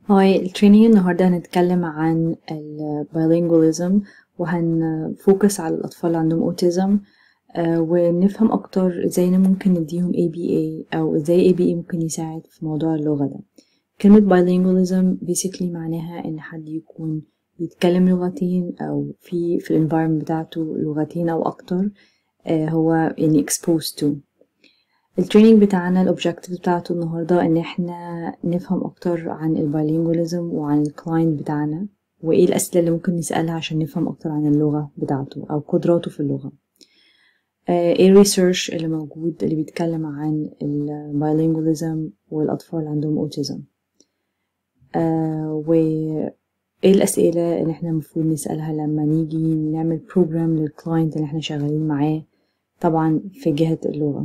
هاي التريننج النهاردة هنتكلم عن ال bilingualism وهنفوكس على الأطفال اللي عندهم أوتيزم ونفهم أكتر ازاي ممكن نديهم ABA أو ازاي ABA ممكن يساعد في موضوع اللغة ده كلمة bilingualism basically معناها إن حد يكون بيتكلم لغتين أو في في ال environment بتاعته لغتين أو أكتر هو يعني exposed to التريننج بتاعنا الأوبجيكتيف بتاعته النهاردة إن احنا نفهم أكتر عن البايلينجواليزم وعن الكلاينت بتاعنا وإيه الأسئلة اللي ممكن نسألها عشان نفهم أكتر عن اللغة بتاعته أو قدراته في اللغة ايه الريسيرش اللي موجود اللي بيتكلم عن البايلينجواليزم والأطفال اللي عندهم أوتيزم و ايه الأسئلة اللي احنا المفروض نسألها لما نيجي نعمل بروجرام للكلاينت اللي احنا شغالين معاه طبعا في جهة اللغة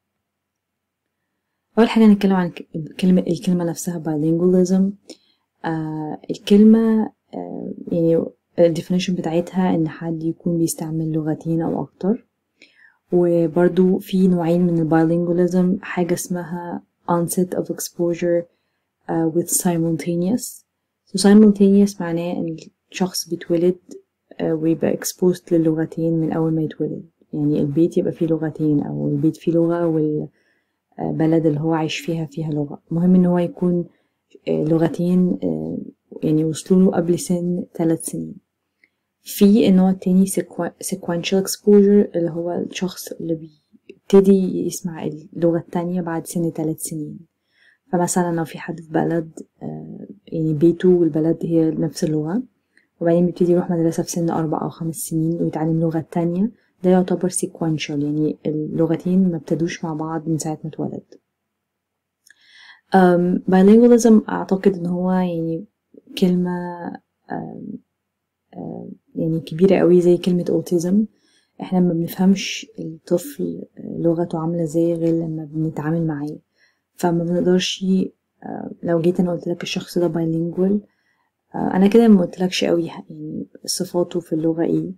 أول حاجة هنتكلم عن الكلمة الكلمة نفسها bilingualism آه الكلمة آه يعني الديفينيشن بتاعتها إن حد يكون بيستعمل لغتين أو أكتر وبرضو في نوعين من البايلينجواليزم حاجة اسمها onset of exposure uh, with simultaneous so simultaneous معناه إن الشخص بيتولد uh, ويبقى exposed للغتين من أول ما يتولد يعني البيت يبقى فيه لغتين أو البيت فيه لغة وال بلد اللي هو عايش فيها فيها لغة مهم ان هو يكون لغتين يعني وصلوا له قبل سن ثلاث سنين في النوع التاني sequential exposure اللي هو الشخص اللي بيبتدي يسمع اللغة التانية بعد سن ثلاث سنين فمثلا لو في حد في بلد يعني بيته والبلد هي نفس اللغة وبعدين بيبتدي يروح مدرسة في سن أربع أو خمس سنين ويتعلم اللغة التانية ده يعتبر sequential يعني اللغتين ما ابتدوش مع بعض من ساعة ما اتولد um, bilingualism أعتقد إن هو يعني كلمة um, um, يعني كبيرة قوي زي كلمة autism احنا ما بنفهمش الطفل لغته عاملة ازاي غير لما بنتعامل معاه فما بنقدرش لو جيت انا قلت لك الشخص ده bilingual انا كده ما قلتلكش قوي يعني صفاته في اللغة ايه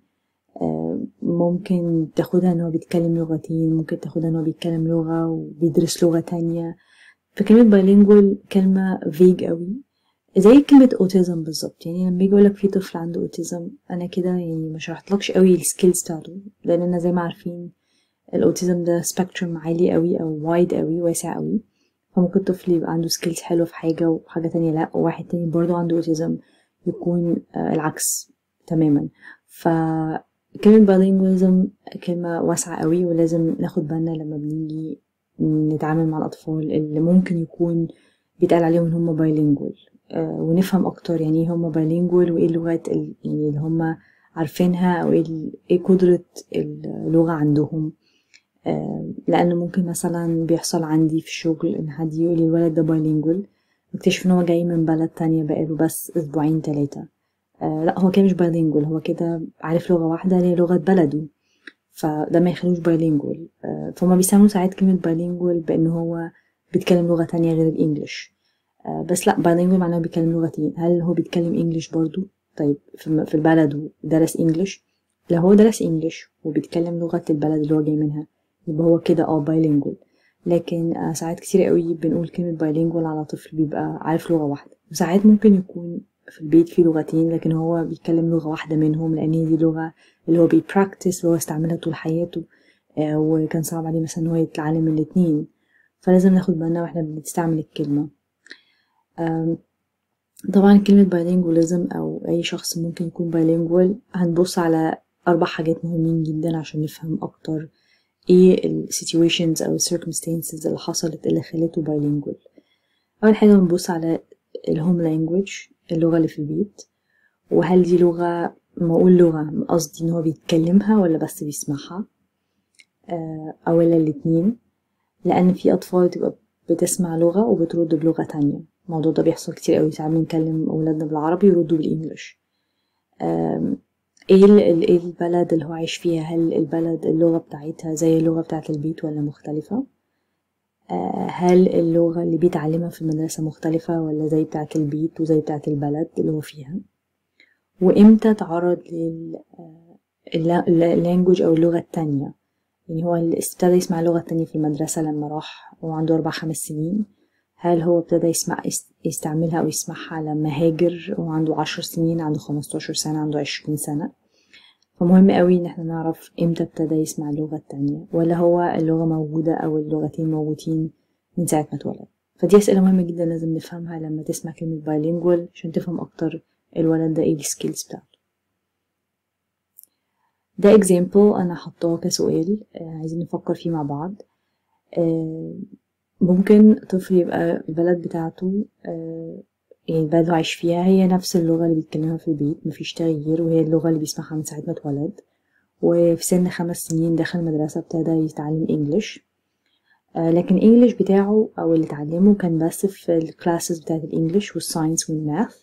ممكن تاخدها ان هو بيتكلم لغتين ممكن تاخدها ان هو بيتكلم لغة وبيدرس لغة تانية فكلمة بايلينجوال كلمة فيج قوي زي كلمة اوتيزم بالظبط يعني لما يجي يقولك في طفل عنده اوتيزم انا كده يعني ما شرحتلكش قوي السكيلز بتاعته لاننا زي ما عارفين الاوتيزم ده سبيكتروم عالي قوي او وايد قوي واسع قوي فممكن طفل يبقى عنده سكيلز حلوة في حاجة وحاجة تانية لا وواحد تاني برضه عنده اوتيزم يكون آه العكس تماما ف كلمة bilingualism كلمة واسعة قوي ولازم ناخد بالنا لما بنيجي نتعامل مع الأطفال اللي ممكن يكون بيتقال عليهم إن هم bilingual آه ونفهم أكتر يعني إيه هم bilingual وإيه اللغات يعني اللي هم عارفينها أو إيه, إيه قدرة اللغة عندهم آه لأن ممكن مثلا بيحصل عندي في الشغل إن حد يقول لي الولد ده bilingual اكتشف إن هو جاي من بلد تانية بقاله بس أسبوعين تلاتة آه لا هو كده مش بايلينجوال هو كده عارف لغة واحدة اللي هي لغة بلده فده ما يخلوش بايلينجوال آه فهم بيسموا ساعات كلمة بايلينجوال بأن هو بيتكلم لغة تانية غير الإنجليش آه بس لا بايلينجوال معناه بيتكلم لغتين هل هو بيتكلم إنجليش برضو طيب في البلد درس إنجليش لو هو درس إنجليش وبيتكلم لغة البلد اللي هو جاي منها يبقى هو كده اه بايلينجوال لكن آه ساعات كتير قوي بنقول كلمة بايلينجوال على طفل بيبقى عارف لغة واحدة وساعات ممكن يكون في البيت في لغتين لكن هو بيتكلم لغة واحدة منهم لأن دي لغة اللي هو بيبراكتس اللي هو استعملها طول حياته آه وكان صعب عليه مثلا إن هو يتعلم الاتنين فلازم ناخد بالنا واحنا بنستعمل الكلمة طبعا كلمة bilingualism أو أي شخص ممكن يكون bilingual هنبص على أربع حاجات مهمين جدا عشان نفهم أكتر ايه ال situations أو ال circumstances اللي حصلت اللي خلته bilingual أول حاجة بنبص على الهوم لانجوج اللغة اللي في البيت وهل دي لغة ما أقول لغة قصدي إن هو بيتكلمها ولا بس بيسمعها أو ولا الاتنين لأن في أطفال تبقى بتسمع لغة وبترد بلغة تانية الموضوع ده بيحصل كتير قوي ساعات بنكلم أولادنا بالعربي يردوا بالإنجليش ايه ايه البلد اللي هو عايش فيها هل البلد اللغة بتاعتها زي اللغة بتاعت البيت ولا مختلفة هل اللغة اللي بيتعلمها في المدرسة مختلفة ولا زي بتاعة البيت وزي بتاعة البلد اللي هو فيها وإمتى تعرض لللانجوج أو اللغة التانية يعني هو ابتدى يسمع اللغة التانية في المدرسة لما راح وعنده أربع خمس سنين هل هو ابتدى يسمع يستعملها أو يسمعها لما هاجر وعنده عشر سنين عنده خمستاشر سنة عنده عشرين سنة فمهم قوي ان احنا نعرف امتى ابتدى يسمع اللغة التانية ولا هو اللغة موجودة او اللغتين موجودين من ساعة ما اتولد فدي أسئلة مهمة جدا لازم نفهمها لما تسمع كلمة bilingual عشان تفهم أكتر الولد ده ايه السكيلز بتاعته ده example أنا حطاه كسؤال عايزين نفكر فيه مع بعض ممكن طفل يبقى البلد بتاعته يعني البلد اللي عايش فيها هي نفس اللغة اللي بيتكلمها في البيت مفيش تغيير وهي اللغة اللي بيسمعها من ساعة ما اتولد وفي سن خمس سنين دخل المدرسة ابتدى يتعلم انجلش لكن الانجليش بتاعه او اللي اتعلمه كان بس في الكلاسز بتاعت الانجليش والساينس والماث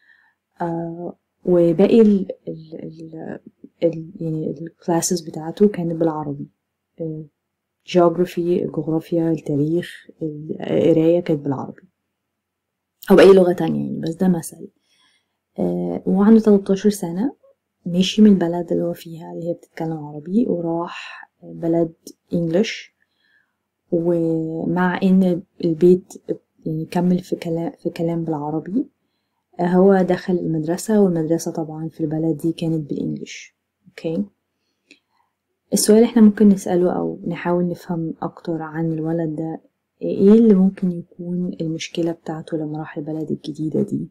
وباقي ال ال ال ال يعني الكلاسز بتاعته كانت بالعربي جيوغرافي الجغرافيا التاريخ القراية كانت بالعربي أو بأي لغة تانية يعني بس ده مثل وعنده 13 سنة مشي من البلد اللي هو فيها اللي هي بتتكلم عربي وراح بلد انجلش ومع ان البيت يعني كمل في كلام في كلام بالعربي هو دخل المدرسة والمدرسة طبعا في البلد دي كانت بالانجلش اوكي السؤال احنا ممكن نسأله او نحاول نفهم اكتر عن الولد ده ايه اللي ممكن يكون المشكلة بتاعته لما راح البلد الجديدة دي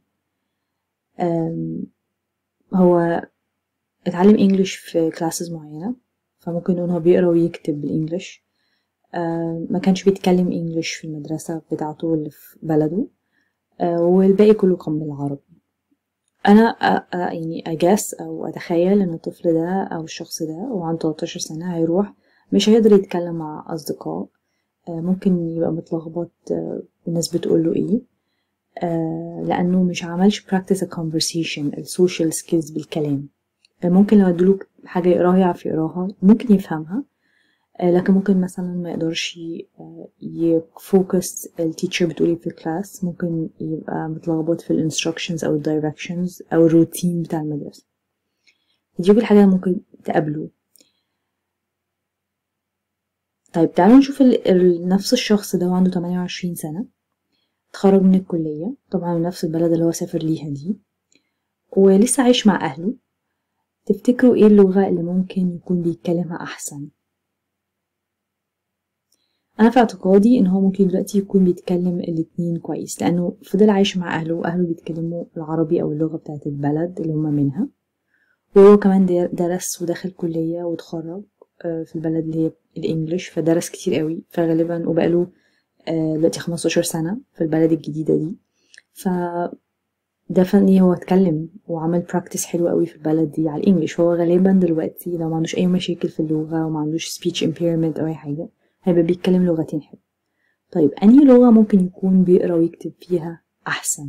هو اتعلم انجلش في كلاسز معينة فممكن نقول هو بيقرا ويكتب بالانجلش ما كانش بيتكلم انجلش في المدرسة بتاعته اللي في بلده والباقي كله كان بالعربي انا يعني اجاس او اتخيل ان الطفل ده او الشخص ده وعنده 13 سنة هيروح مش هيقدر يتكلم مع اصدقاء ممكن يبقى متلخبط الناس بتقوله ايه لانه مش عملش practice a conversation السوشيال سكيلز بالكلام ممكن لو ادوله حاجة يقراها يعرف يقراها ممكن يفهمها لكن ممكن مثلا ما يقدرش يفوكس التيتشر بتقولي في الكلاس ممكن يبقى متلخبط في الانستراكشنز او الدايركشنز او الروتين بتاع المدرسة دي كل حاجة ممكن تقابله طيب تعالوا نشوف نفس الشخص ده وعنده 28 سنة اتخرج من الكلية طبعا من نفس البلد اللي هو سافر ليها دي ولسه عايش مع أهله تفتكروا ايه اللغة اللي ممكن يكون بيتكلمها أحسن أنا في اعتقادي إن هو ممكن دلوقتي يكون بيتكلم الاتنين كويس لأنه فضل عايش مع أهله وأهله بيتكلموا العربي أو اللغة بتاعت البلد اللي هما منها وهو كمان درس ودخل كلية واتخرج في البلد اللي هي الإنجليش فدرس كتير قوي فغالبا وبقاله دلوقتي خمستاشر سنة في البلد الجديدة دي ف دفني هو اتكلم وعمل براكتس حلو قوي في البلد دي على الانجليش هو غالبا دلوقتي لو ما عندوش اي مشاكل في اللغة وما عندوش speech impairment او اي حاجة هيبقى بيتكلم لغتين حلو طيب انهي لغة ممكن يكون بيقرا ويكتب فيها احسن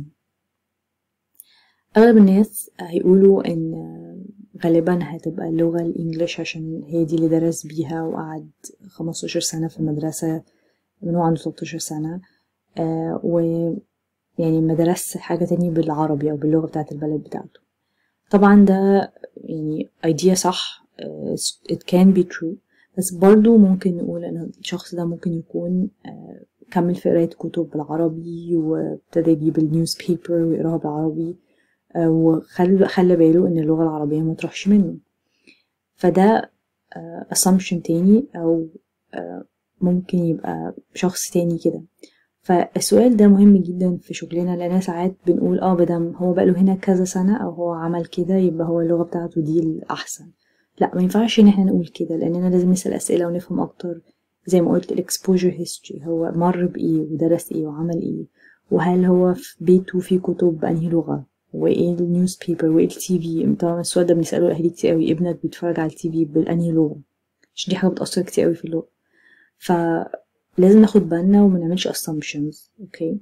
اغلب الناس هيقولوا ان غالبا هتبقى اللغة الانجليش عشان هي دي اللي درس بيها وقعد خمستاشر سنة في المدرسة من هو عنده 13 سنة آه و يعني ما درس حاجة تانية بالعربي أو باللغة بتاعة البلد بتاعته طبعا ده يعني idea صح uh, it can be true بس برضو ممكن نقول ان الشخص ده ممكن يكون uh, كمل في قراية كتب بالعربي وابتدى يجيب النيوز بيبر ويقراها بالعربي uh, وخلى خلى باله ان اللغة العربية ما تروحش منه فده assumption تاني او ممكن يبقى شخص تاني كده فالسؤال ده مهم جدا في شغلنا لان ساعات بنقول اه بدم هو بقاله هنا كذا سنة او هو عمل كده يبقى هو اللغة بتاعته دي الاحسن لا ما ينفعش ان احنا نقول كده لاننا لازم نسأل اسئلة ونفهم اكتر زي ما قلت الاكسبوجر هيستوري هو مر بايه ودرس ايه وعمل ايه وهل هو في بيته في كتب بأنهي لغة وايه النيوز بيبر وايه التي في طبعا السؤال ده بنسأله الاهالي كتير قوي ابنك بيتفرج على التي في بالانهي لغة عشان دي حاجة بتأثر كتير قوي في اللغة ف لازم ناخد بالنا وما نعملش assumptions اوكي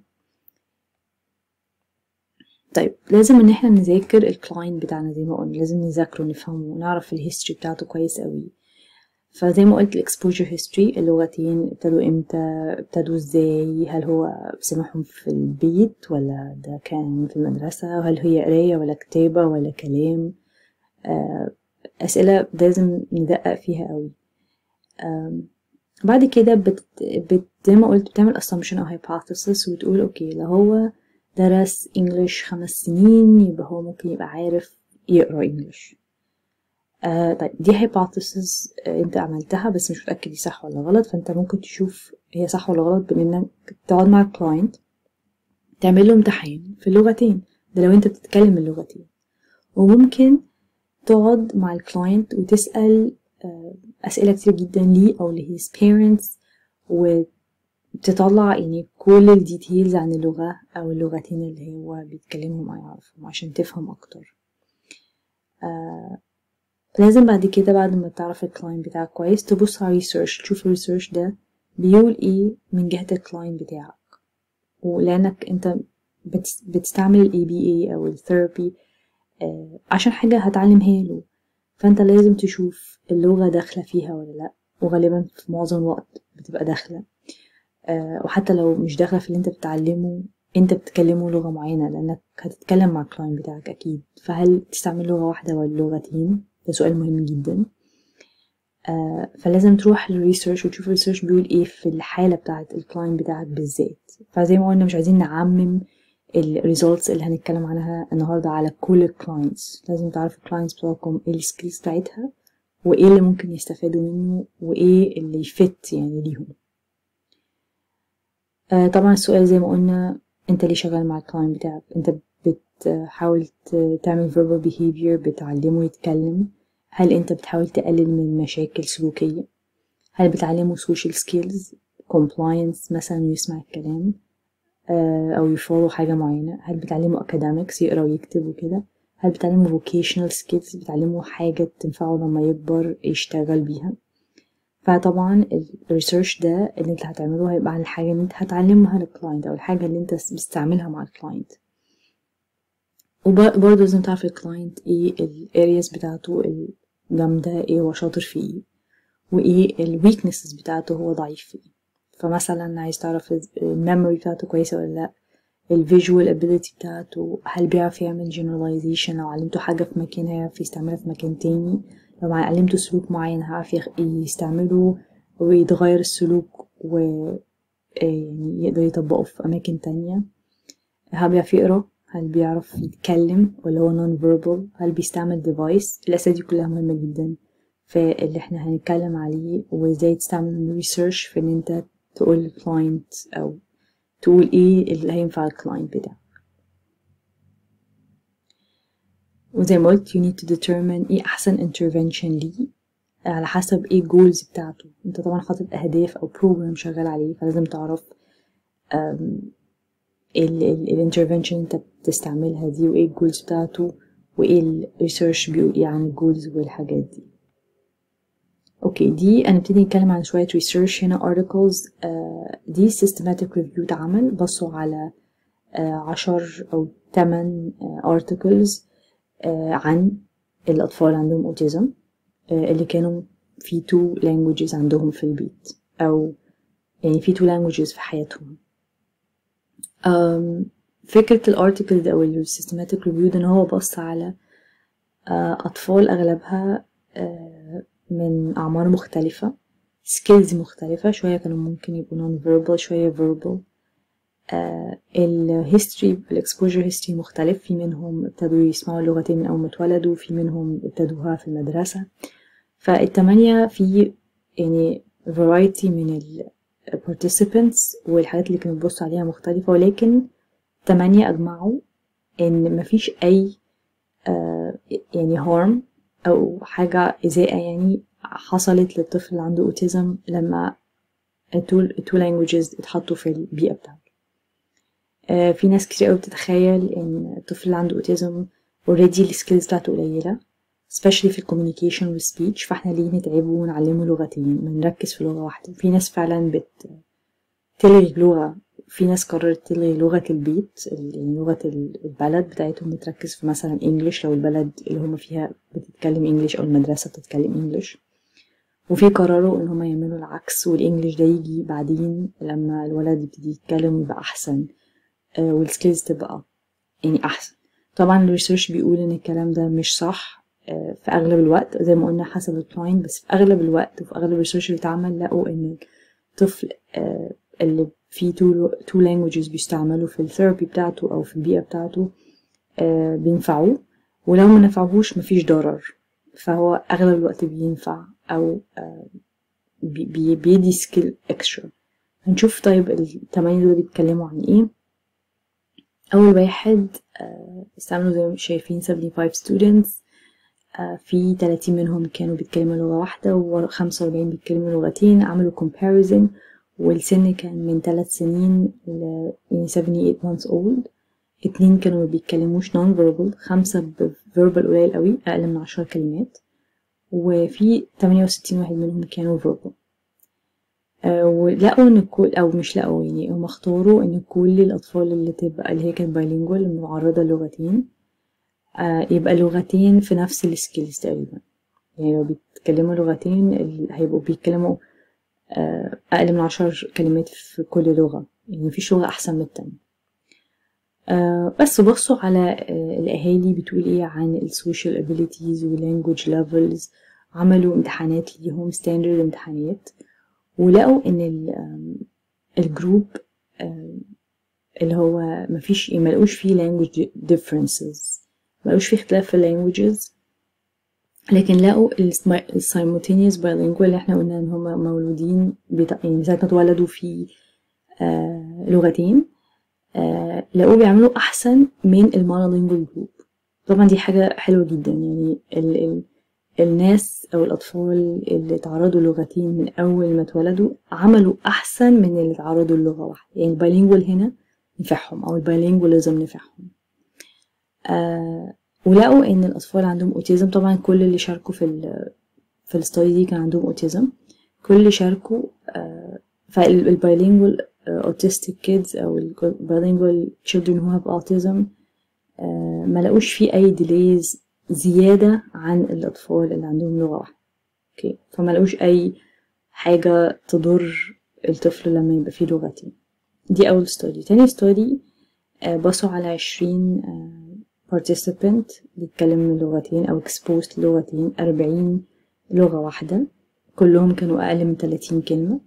طيب لازم ان احنا نذاكر الكلاين بتاعنا زي ما قلنا لازم نذاكره ونفهمه ونعرف الهيستوري بتاعته كويس قوي فزي ما قلت الاكسبوجر هيستوري اللغتين ابتدوا امتى ابتدوا ازاي هل هو سمعهم في البيت ولا ده كان في المدرسة هل هي قراية ولا كتابة ولا كلام أسئلة لازم ندقق فيها قوي بعد كده بت... بت... زي ما قلت بتعمل assumption أو hypothesis وتقول أوكي لو هو درس English خمس سنين يبقى هو ممكن يبقى عارف يقرأ English آه طيب دي hypothesis آه انت عملتها بس مش متأكد دي صح ولا غلط فانت ممكن تشوف هي صح ولا غلط بانك تقعد مع الكلاينت تعمل له امتحان في اللغتين ده لو انت بتتكلم اللغتين وممكن تقعد مع الكلاينت وتسأل آه أسئلة كتير جدا ليه أو لهيز parents وتطلع يعني كل الديتيلز عن اللغة أو اللغتين اللي هو بيتكلمهم أو يعرفهم عشان تفهم أكتر آه لازم بعد كده بعد ما تعرف الكلاينت بتاعك كويس تبص على ريسيرش تشوف الريسيرش ده بيقول ايه من جهة الكلاينت بتاعك ولأنك انت بتستعمل ال ABA أو الثيرابي آه عشان حاجة هتعلمها له فانت لازم تشوف اللغة داخلة فيها ولا لأ وغالبا في معظم الوقت بتبقى داخلة آه وحتى لو مش داخلة في اللي انت بتعلمه انت بتكلمه لغة معينة لأنك هتتكلم مع الكلاينت بتاعك أكيد فهل تستعمل لغة واحدة ولا لغتين ده سؤال مهم جدا آه فلازم تروح للريسيرش وتشوف الريسيرش بيقول ايه في الحالة بتاعة الكلاينت بتاعك بالذات فزي ما قلنا مش عايزين نعمم الريزولتس اللي هنتكلم عنها النهاردة على كل الكلاينتس لازم تعرفوا الكلاينتس بتوعكم ايه السكيلز بتاعتها وايه اللي ممكن يستفادوا منه وايه اللي يفت يعني ليهم آه طبعا السؤال زي ما قلنا انت ليه شغال مع الكلاينت بتاعك انت بتحاول تعمل verbal behavior بتعلمه يتكلم هل انت بتحاول تقلل من مشاكل سلوكية هل بتعلمه social skills compliance مثلا يسمع الكلام او يفولو حاجة معينة هل بتعلمه academics يقرا ويكتب وكده هل بتعلمه vocational skills بتعلمه حاجة تنفعه لما يكبر يشتغل بيها فطبعا الريسيرش ده اللي انت هتعمله هيبقى عن الحاجة اللي انت هتعلمها للكلاينت او الحاجة اللي انت بتستعملها مع الكلاينت وبرضه لازم تعرف الكلاينت ايه الارياز بتاعته الجامدة ايه هو شاطر فيه وايه الويكنسز بتاعته هو ضعيف فيه فمثلا عايز تعرف الميموري بتاعته كويسة ولا لأ الفيجوال ابيليتي بتاعته هل بيعرف يعمل generalization لو علمته حاجة في مكان هيعرف يستعملها في مكان تاني لو علمته سلوك معين هيعرف يستعمله ويتغير السلوك و يعني يقدر يطبقه في أماكن تانية هل بيعرف يقرا هل بيعرف يتكلم ولا هو non verbal هل بيستعمل device الأسئلة دي كلها مهمة جدا فاللي احنا هنتكلم عليه وازاي تستعمل ريسيرش في ان انت تقول للكلاينت او تقول ايه اللي هينفع الكلاينت بتاعك وزي ما قلت you need to determine ايه احسن intervention ليه على حسب ايه الجولز بتاعته انت طبعا حاطط اهداف او بروجرام شغال عليه فلازم تعرف الانترفنشن انت بتستعملها دي وايه الجولز بتاعته وايه الريسيرش بيقول ايه عن الجولز والحاجات دي اوكي دي هنبتدي نتكلم عن شوية ريسيرش هنا articles آه دي systematic review اتعمل بصوا على آه عشر أو تمن آه articles آه عن الأطفال عندهم أوتيزم آه اللي كانوا في two languages عندهم في البيت أو يعني في two languages في حياتهم فكرة الارتكل ده أو السيستماتيك ريفيو ده إن هو بص على آه أطفال أغلبها آه من أعمار مختلفة سكيلز مختلفة شوية كانوا ممكن يبقوا نون فيربال شوية فيربال الهيستوري الاكسبوجر هيستوري مختلف في منهم ابتدوا يسمعوا اللغتين من أول ما اتولدوا في منهم ابتدوها في المدرسة فالتمانية في يعني variety من ال participants والحاجات اللي كانوا بيبصوا عليها مختلفة ولكن تمانية أجمعوا إن مفيش أي آه يعني harm أو حاجة إزاءة يعني حصلت للطفل اللي عنده أوتيزم لما التو languages اتحطوا في البيئة بتاعته آه في ناس كتير قوي بتتخيل إن الطفل اللي عنده أوتيزم already السكيلز بتاعته قليلة especially في الكوميونيكيشن والسبيتش فاحنا ليه نتعبه ونعلمه لغتين ما نركز في لغة واحدة في ناس فعلا بت تلغي لغة في ناس قررت تلغي لغة البيت يعني لغة البلد بتاعتهم بتركز في مثلا انجليش لو البلد اللي هم فيها بتتكلم انجليش او المدرسة بتتكلم انجليش وفي قرروا ان هم يعملوا العكس والانجليش ده يجي بعدين لما الولد يبتدي يتكلم ويبقى احسن والسكيلز تبقى يعني احسن طبعا الريسيرش بيقول ان الكلام ده مش صح في أغلب الوقت زي ما قلنا حسب الكلاين بس في أغلب الوقت وفي أغلب الريسيرش اللي اتعمل لقوا إن الطفل اللي فيه تو تو لانجوجز بيستعملوا في الثيرابي بتاعته أو في البيئة بتاعته بينفعوه ولو ما نفعهوش مفيش ضرر فهو أغلب الوقت بينفع أو بي بيدي سكيل اكسترا هنشوف طيب التمانية دول بيتكلموا عن ايه أول واحد استعملوا زي ما شايفين 75 students في 30 منهم كانوا بيتكلموا لغة واحدة و45 بيتكلموا لغتين عملوا comparison والسن كان من 3 سنين ل 78 months old اتنين كانوا ما بيتكلموش non verbal خمسة ب verbal قليل قوي أقل من عشر كلمات وفي 68 واحد منهم كانوا verbal آه ولقوا ان كل او مش لقوا يعني هم اختاروا ان كل الاطفال اللي تبقى اللي هي كانت بايلينجوال معرضه للغتين آه يبقى لغتين في نفس السكيلز تقريبا يعني لو بيتكلموا لغتين هيبقوا بيتكلموا آه اقل من عشر كلمات في كل لغه يعني مفيش لغه احسن من التانية بس بصوا على الاهالي بتقول ايه عن السوشيال ابيليتيز واللانجوج ليفلز عملوا امتحانات ليهم ستاندرد امتحانات ولقوا ان الجروب اللي هو مفيش ملقوش فيه language differences ملقوش فيه اختلاف في اللانجوجز لكن لقوا السايمultaneous bilingual اللي احنا قلنا ان هما مولودين بتا... يعني ساعة ما اتولدوا في آه لغتين آه لقوا بيعملوا احسن من المونولينجوال جروب طبعا دي حاجة حلوة جدا يعني ال... ال... الناس أو الأطفال اللي اتعرضوا لغتين من أول ما اتولدوا عملوا أحسن من اللي اتعرضوا للغة واحدة يعني البايلينجوال هنا نفعهم أو البايلينجواليزم نفعهم آه ولقوا إن الأطفال عندهم أوتيزم طبعا كل اللي شاركوا في ال في الستادي دي كان عندهم أوتيزم كل اللي شاركوا آه فالبايلينجوال أوتيستيك كيدز أو البايلينجوال children who have autism آه ما لقوش فيه أي ديليز زيادة عن الأطفال اللي عندهم لغة واحدة اوكي فما لقوش أي حاجة تضر الطفل لما يبقى فيه لغتين دي أول ستادي تاني ستادي بصوا على عشرين participant بيتكلم لغتين أو exposed لغتين أربعين لغة واحدة كلهم كانوا أقل من تلاتين كلمة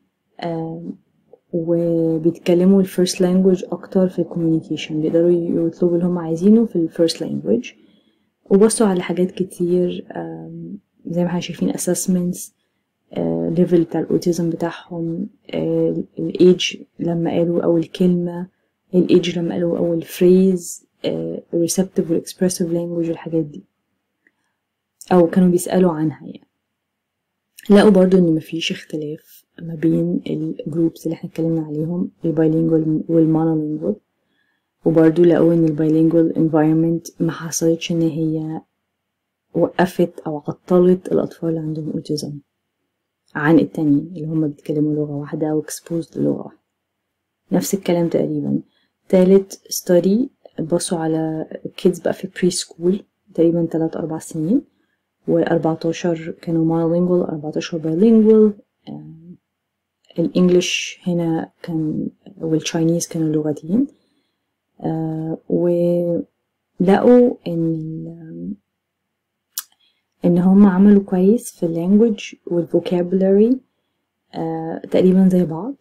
وبيتكلموا الفيرست لانجوج أكتر في الكوميونيكيشن بيقدروا يطلبوا اللي هم عايزينه في الفيرست لانجوج وبصوا على حاجات كتير زي ما احنا شايفين assessments ليفل بتاع الاوتيزم بتاعهم الايج لما قالوا اول كلمة الايج لما قالوا اول فريز receptive والاكسبرسيف language الحاجات دي او كانوا بيسألوا عنها يعني لقوا برضو ان مفيش اختلاف ما بين الجروبس اللي احنا اتكلمنا عليهم البايلينجوال والمونولينجوال وبرضو لقوا ان البايلينجوال environment ما حصلتش ان هي وقفت او عطلت الاطفال اللي عندهم اوتيزم عن التانيين اللي هم بيتكلموا لغة واحدة او exposed للغة واحدة نفس الكلام تقريبا تالت study بصوا على kids بقى في بري سكول تقريبا تلات أربع سنين وأربعتاشر كانوا monolingual أربعتاشر bilingual الإنجليش هنا كان والتشاينيز كانوا لغتين آه ولقوا ان ان هم عملوا كويس في اللانجوج والفوكابولاري آه تقريبا زي بعض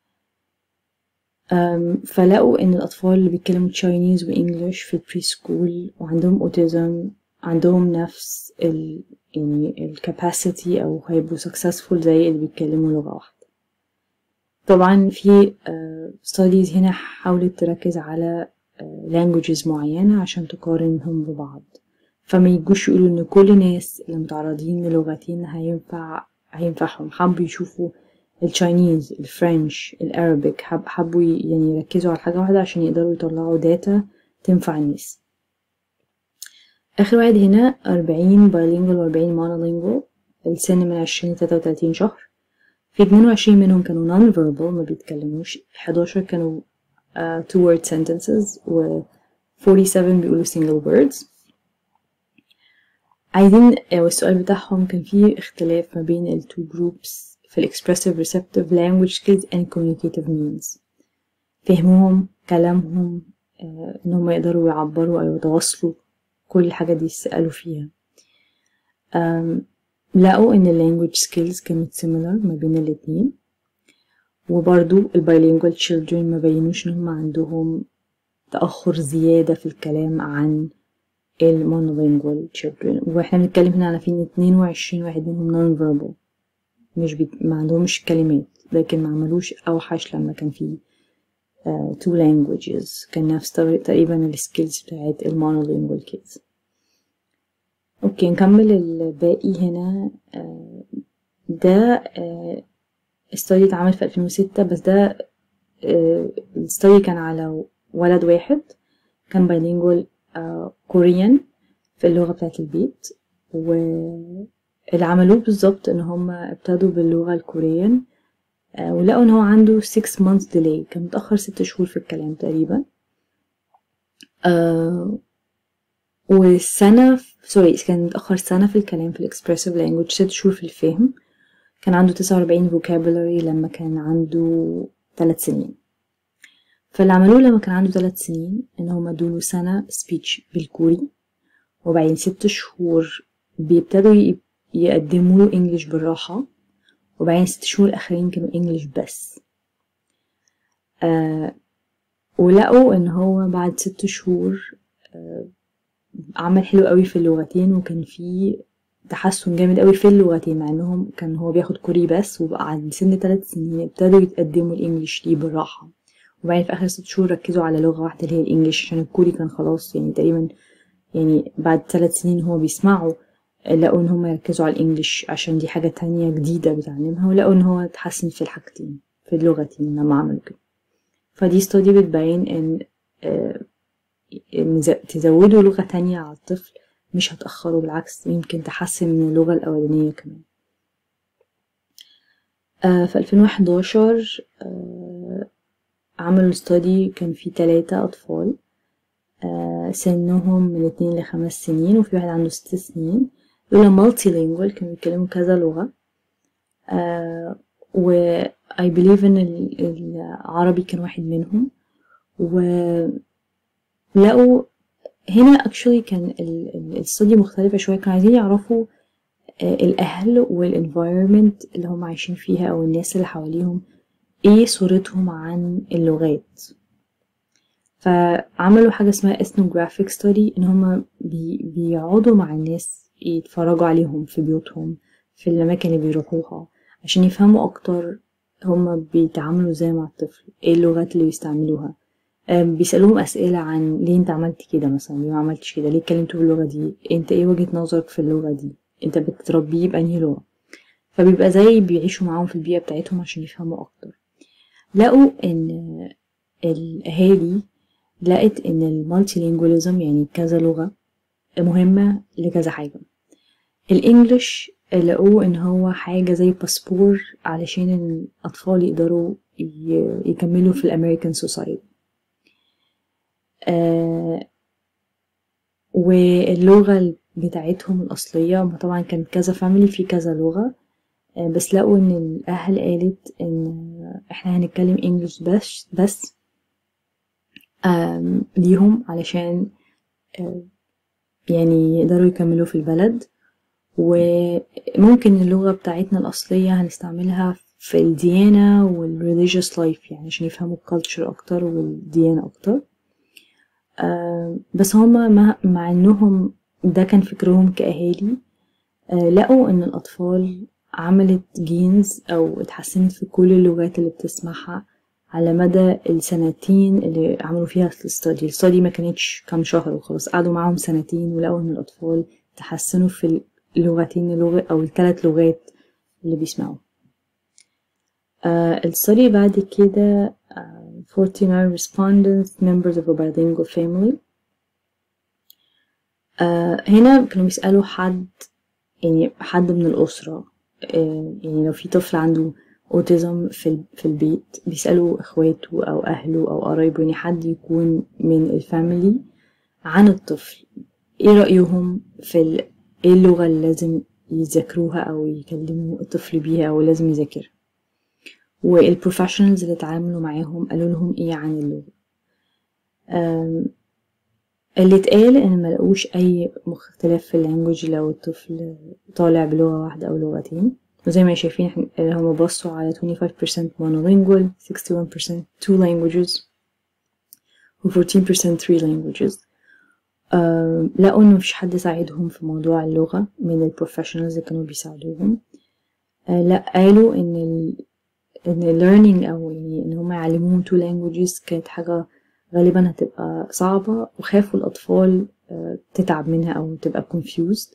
فلقوا ان الاطفال اللي بيتكلموا تشاينيز وانجليش في البري سكول وعندهم اوتيزم عندهم نفس ال يعني الكاباسيتي او هيبقوا سكسسفول زي اللي بيتكلموا لغه واحده طبعا في ستاديز هنا حاولت تركز على languages معينة عشان تقارنهم ببعض فما يجوش يقولوا ان كل الناس اللي متعرضين للغتين هينفع هينفعهم حبوا يشوفوا التشاينيز الفرنش الارابيك حب حبوا يعني يركزوا على حاجة واحدة عشان يقدروا يطلعوا داتا تنفع الناس اخر واحد هنا أربعين بايلينجوال وأربعين مونولينجوال السن من عشرين لتلاتة وتلاتين شهر في اتنين وعشرين منهم كانوا non verbal ما بيتكلموش حداشر كانوا uh, two word sentences و 47 بيقولوا single words عايزين والسؤال بتاعهم كان فيه اختلاف ما بين ال two groups في ال expressive receptive language skills and communicative means فهمهم كلامهم uh, ان هم يقدروا يعبروا او يتواصلوا كل الحاجة دي يسألوا فيها لقوا إن ال language skills كانت similar ما بين الاتنين وبرضو ال bilingual children ما بينوش إن هم عندهم تأخر زيادة في الكلام عن ال monolingual children واحنا بنتكلم هنا على في اتنين وعشرين واحد منهم non verbal مش بي... ما عندهمش كلمات لكن ما عملوش أوحش لما كان في uh, two languages كان نفس تقريبا السكيلز بتاعت ال monolingual kids اوكي نكمل الباقي هنا آه، ده استادي اتعمل في 2006 بس ده الستادي كان على ولد واحد كان بايلينجوال كوريان في اللغة بتاعة البيت واللي عملوه بالظبط ان هما ابتدوا باللغة الكوريان آه، ولقوا ان هو عنده 6 months delay كان متأخر ست شهور في الكلام تقريبا آه، والسنة سوري كان متأخر سنة في الكلام في الإكسبرسيف لانجوج ست شهور في الفهم كان عنده تسعة وأربعين vocabulary لما كان عنده ثلاث سنين فاللي عملوه لما كان عنده ثلاث سنين إن هما ادوله سنة سبيتش بالكوري وبعدين ست شهور بيبتدوا يقدموا له انجلش بالراحة وبعدين ست شهور الأخرين كانوا انجلش بس آه ولقوا إن هو بعد ست شهور آه عمل حلو قوي في اللغتين وكان في تحسن جامد قوي في اللغتين مع انهم كان هو بياخد كوري بس وبقى عند سن ثلاث سنين ابتدوا يتقدموا الانجليش ليه بالراحة وبعدين في اخر ست شهور ركزوا على لغة واحدة اللي هي الانجليش عشان الكوري كان خلاص يعني تقريبا يعني بعد ثلاث سنين هو بيسمعوا لقوا ان هم يركزوا على الانجليش عشان دي حاجة تانية جديدة بيتعلمها ولقوا ان هو اتحسن في الحاجتين في اللغتين لما عملوا كده فدي ستادي بتبين ان آه تزودوا لغة تانية على الطفل مش هتأخره بالعكس يمكن تحسن من اللغة الأولانية كمان آه في 2011 آه عملوا ستادي كان في تلاتة أطفال آه سنهم من اتنين لخمس سنين وفي واحد عنده ست سنين دول مالتي لينجوال كانوا بيتكلموا كذا لغة و I believe ان العربي كان واحد منهم و لقوا هنا actually كان الاستوديو مختلفة شوية كانوا عايزين يعرفوا الأهل والenvironment اللي هم عايشين فيها أو الناس اللي حواليهم ايه صورتهم عن اللغات فعملوا حاجة اسمها ethnographic study ان هما بي بيقعدوا مع الناس يتفرجوا عليهم في بيوتهم في الأماكن اللي بيروحوها عشان يفهموا أكتر هما بيتعاملوا ازاي مع الطفل ايه اللغات اللي بيستعملوها بيسألوهم أسئلة عن ليه انت عملت كده مثلا ليه ما عملتش كده ليه اتكلمتوا باللغة دي انت ايه وجهة نظرك في اللغة دي انت بتربيه بأنهي لغة فبيبقى زي بيعيشوا معاهم في البيئة بتاعتهم عشان يفهموا أكتر لقوا ان الأهالي لقت ان المالتي لينجواليزم يعني كذا لغة مهمة لكذا حاجة الانجليش لقوه ان هو حاجة زي باسبور علشان الأطفال يقدروا يكملوا في الأمريكان سوسايتي آه واللغة بتاعتهم الأصلية هما طبعا كان كذا فاميلي في كذا لغة آه بس لقوا إن الأهل قالت إن إحنا هنتكلم إنجلش بس بس آه ليهم علشان آه يعني يقدروا يكملوا في البلد وممكن اللغة بتاعتنا الأصلية هنستعملها في الديانة والريليجيوس لايف يعني عشان يفهموا الكالتشر أكتر والديانة أكتر آه بس هما مع, مع انهم ده كان فكرهم كأهالي آه لقوا ان الأطفال عملت جينز أو اتحسنت في كل اللغات اللي بتسمعها على مدى السنتين اللي عملوا فيها الاستادي الاستادي ما كانتش كام شهر وخلاص قعدوا معاهم سنتين ولقوا ان الأطفال تحسنوا في اللغتين اللغة أو الثلاث لغات اللي بيسمعوا آه الستادي بعد كده 49 respondents members of a bilingual family آه هنا كانوا بيسألوا حد يعني حد من الأسرة آه يعني لو في طفل عنده اوتيزم في في البيت بيسألوا اخواته او اهله او قرايبه يعني حد يكون من الفاميلي عن الطفل ايه رأيهم في ال... ايه اللغة اللي لازم يذاكروها او يكلموا الطفل بيها او لازم يذاكرها والبروفيشنالز اللي اتعاملوا معاهم قالوا لهم ايه عن اللغة اللي اتقال ان ملقوش اي اختلاف في اللانجوج لو الطفل طالع بلغة واحدة او لغتين وزي ما شايفين احنا هما بصوا على 25% monolingual 61% two languages و 14% three languages آه لقوا انه مفيش حد ساعدهم في موضوع اللغة من البروفيشنالز اللي كانوا بيساعدوهم آه لا قالوا ان ال ان learning او يعني ان هم يعلموهم two languages كانت حاجة غالبا هتبقى صعبة وخافوا الأطفال آه تتعب منها أو تبقى confused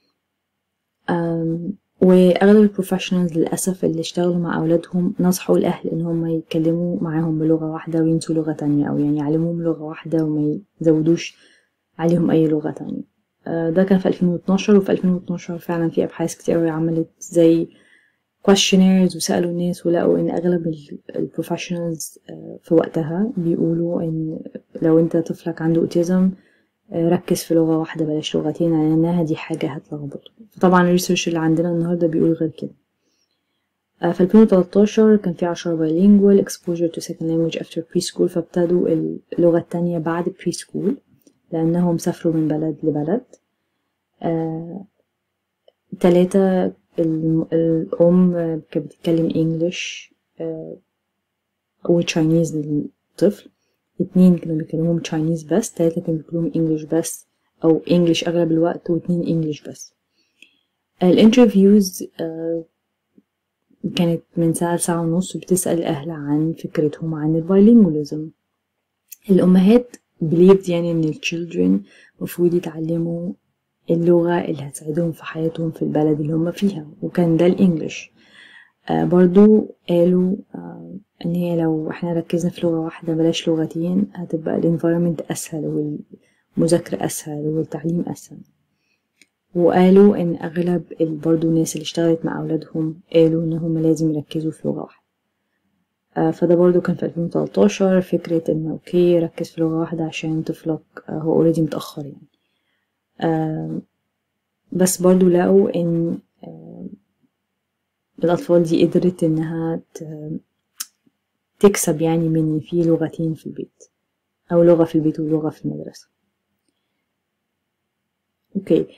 وأغلب البروفيشنالز للأسف اللي اشتغلوا مع أولادهم نصحوا الأهل إن هم يتكلموا معاهم بلغة واحدة وينسوا لغة تانية أو يعني يعلموهم لغة واحدة وما يزودوش عليهم أي لغة تانية ده كان في 2012 وفي 2012 فعلا في أبحاث كتير أوي عملت زي questionnaires وسألوا الناس ولقوا إن أغلب البروفيشنالز في وقتها بيقولوا إن لو أنت طفلك عنده أوتيزم ركز في لغة واحدة بلاش لغتين لأنها دي حاجة هتلخبطه فطبعا الريسيرش اللي عندنا النهاردة بيقول غير كده في 2013 كان في عشرة bilingual exposure to second language after preschool فابتدوا اللغة التانية بعد preschool لأنهم سافروا من بلد لبلد آه، تلاتة الأم كانت بتتكلم انجلش آه، وتشاينيز للطفل اتنين كانوا بيتكلموا تشاينيز بس تلاتة كانوا بيتكلموا انجلش بس أو انجلش أغلب الوقت واتنين انجلش بس الانترفيوز آه، كانت من ساعة لساعة ونص بتسأل الأهل عن فكرتهم عن البايلينجوليزم الأمهات believed يعني إن الchildren المفروض يتعلموا اللغة اللي هتساعدهم في حياتهم في البلد اللي هم فيها وكان ده الإنجليش آه برضو قالوا آه إن هي لو إحنا ركزنا في لغة واحدة بلاش لغتين هتبقى الانفايرمنت أسهل والمذاكرة أسهل والتعليم أسهل وقالوا إن أغلب برضو الناس اللي اشتغلت مع أولادهم قالوا إن هم لازم يركزوا في لغة واحدة آه فده برضو كان في 2013 فكرة إن أوكي ركز في لغة واحدة عشان طفلك آه هو اوريدي متأخر يعني آه بس برضو لقوا إن الأطفال دي قدرت إنها تكسب يعني من في لغتين في البيت أو لغة في البيت ولغة في المدرسة أوكي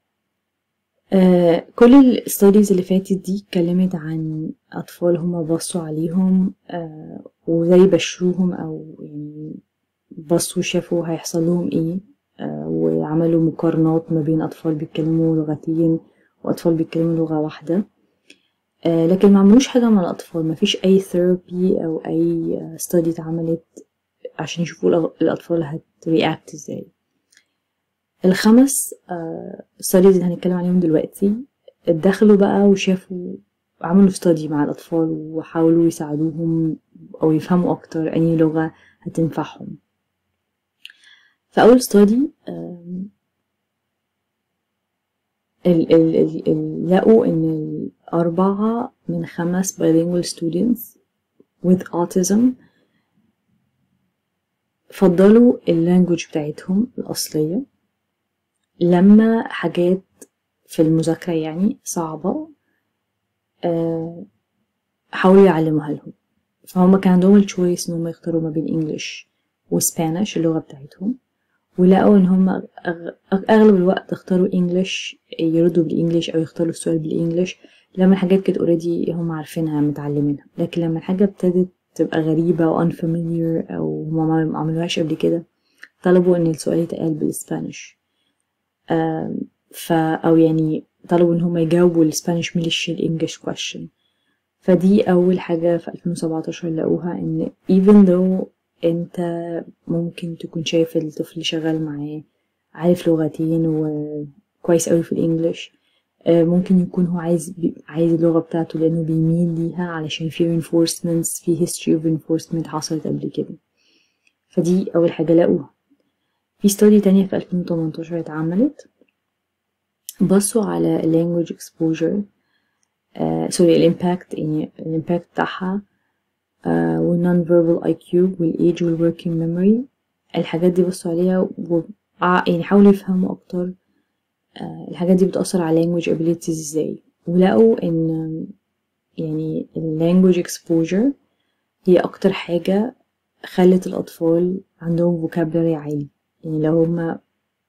آه كل الستاديز اللي فاتت دي اتكلمت عن أطفال هما بصوا عليهم آه وزي بشروهم أو يعني بصوا شافوا هيحصل لهم ايه آه وعملوا مقارنات ما بين أطفال بيتكلموا لغتين وأطفال بيتكلموا لغة واحدة آه لكن ما عملوش حاجة مع الأطفال ما فيش أي ثيرابي أو أي ستادي اتعملت عشان يشوفوا الأطفال هترياكت ازاي الخمس ستاديز اللي هنتكلم عليهم دلوقتي اتدخلوا بقى وشافوا عملوا ستادي مع الأطفال وحاولوا يساعدوهم أو يفهموا أكتر أي لغة هتنفعهم فأول ستادي لقوا إن أربعة من خمس bilingual students with autism فضلوا اللانجوج بتاعتهم الأصلية لما حاجات في المذاكرة يعني صعبة أه حاولوا يعلموها لهم فهم كان عندهم التشويس ان هم يختاروا ما بين انجلش وسبانيش اللغة بتاعتهم ولقوا ان هم اغلب الوقت اختاروا انجلش يردوا بالانجلش او يختاروا السؤال بالانجلش لما الحاجات كانت اوريدي هم عارفينها متعلمينها لكن لما الحاجة ابتدت تبقى غريبة و unfamiliar او هما ما عملوهاش قبل كده طلبوا ان السؤال يتقال بالاسبانيش ف او يعني طلبوا ان هم يجاوبوا الاسبانيش مش الانجليش question فدي اول حاجة في 2017 لقوها ان even though انت ممكن تكون شايف الطفل اللي شغال معاه عارف لغتين وكويس قوي في الانجليش ممكن يكون هو عايز عايز اللغة بتاعته لأنه بيميل ليها علشان في reinforcements في history of reinforcement حصلت قبل كده فدي أول حاجة لقوها في ستادي تانية في 2018 اتعملت بصوا على language exposure سوري الامباكت يعني الامباكت بتاعها uh, والنون verbal IQ والage والworking memory الحاجات دي بصوا عليها و يعني حاولوا يفهموا أكتر uh, الحاجات دي بتأثر على language abilities ازاي ولقوا ان يعني language exposure هي أكتر حاجة خلت الأطفال عندهم vocabulary عالي يعني لو هما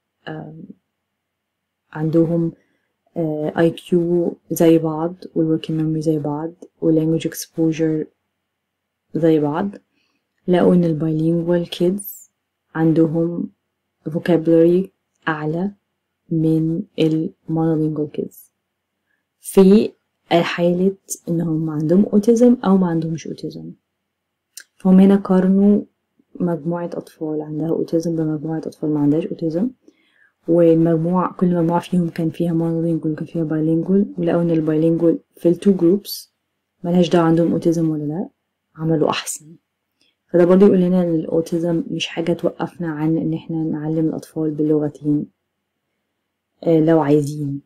عندهم اي كيو زي بعض والوركينج ميموري زي بعض واللانجوج اكسبوجر زي بعض لقوا ان البايلينجوال كيدز عندهم vocabulary أعلى من المونولينجوال كيدز في حالة إنهم عندهم أوتيزم أو ما عندهمش أوتيزم فهم هنا قارنوا مجموعة أطفال عندها أوتيزم بمجموعة أطفال ما عندهاش أوتيزم والمجموعة كل مجموعة فيهم كان فيها مونولينجوال وكان فيها بايلينجوال ولقوا إن البايلينجوال في التو جروبس ملهاش دعوة عندهم أوتيزم ولا لأ عملوا أحسن فده برضه يقول لنا إن الأوتيزم مش حاجة توقفنا عن إن احنا نعلم الأطفال باللغتين آه لو عايزين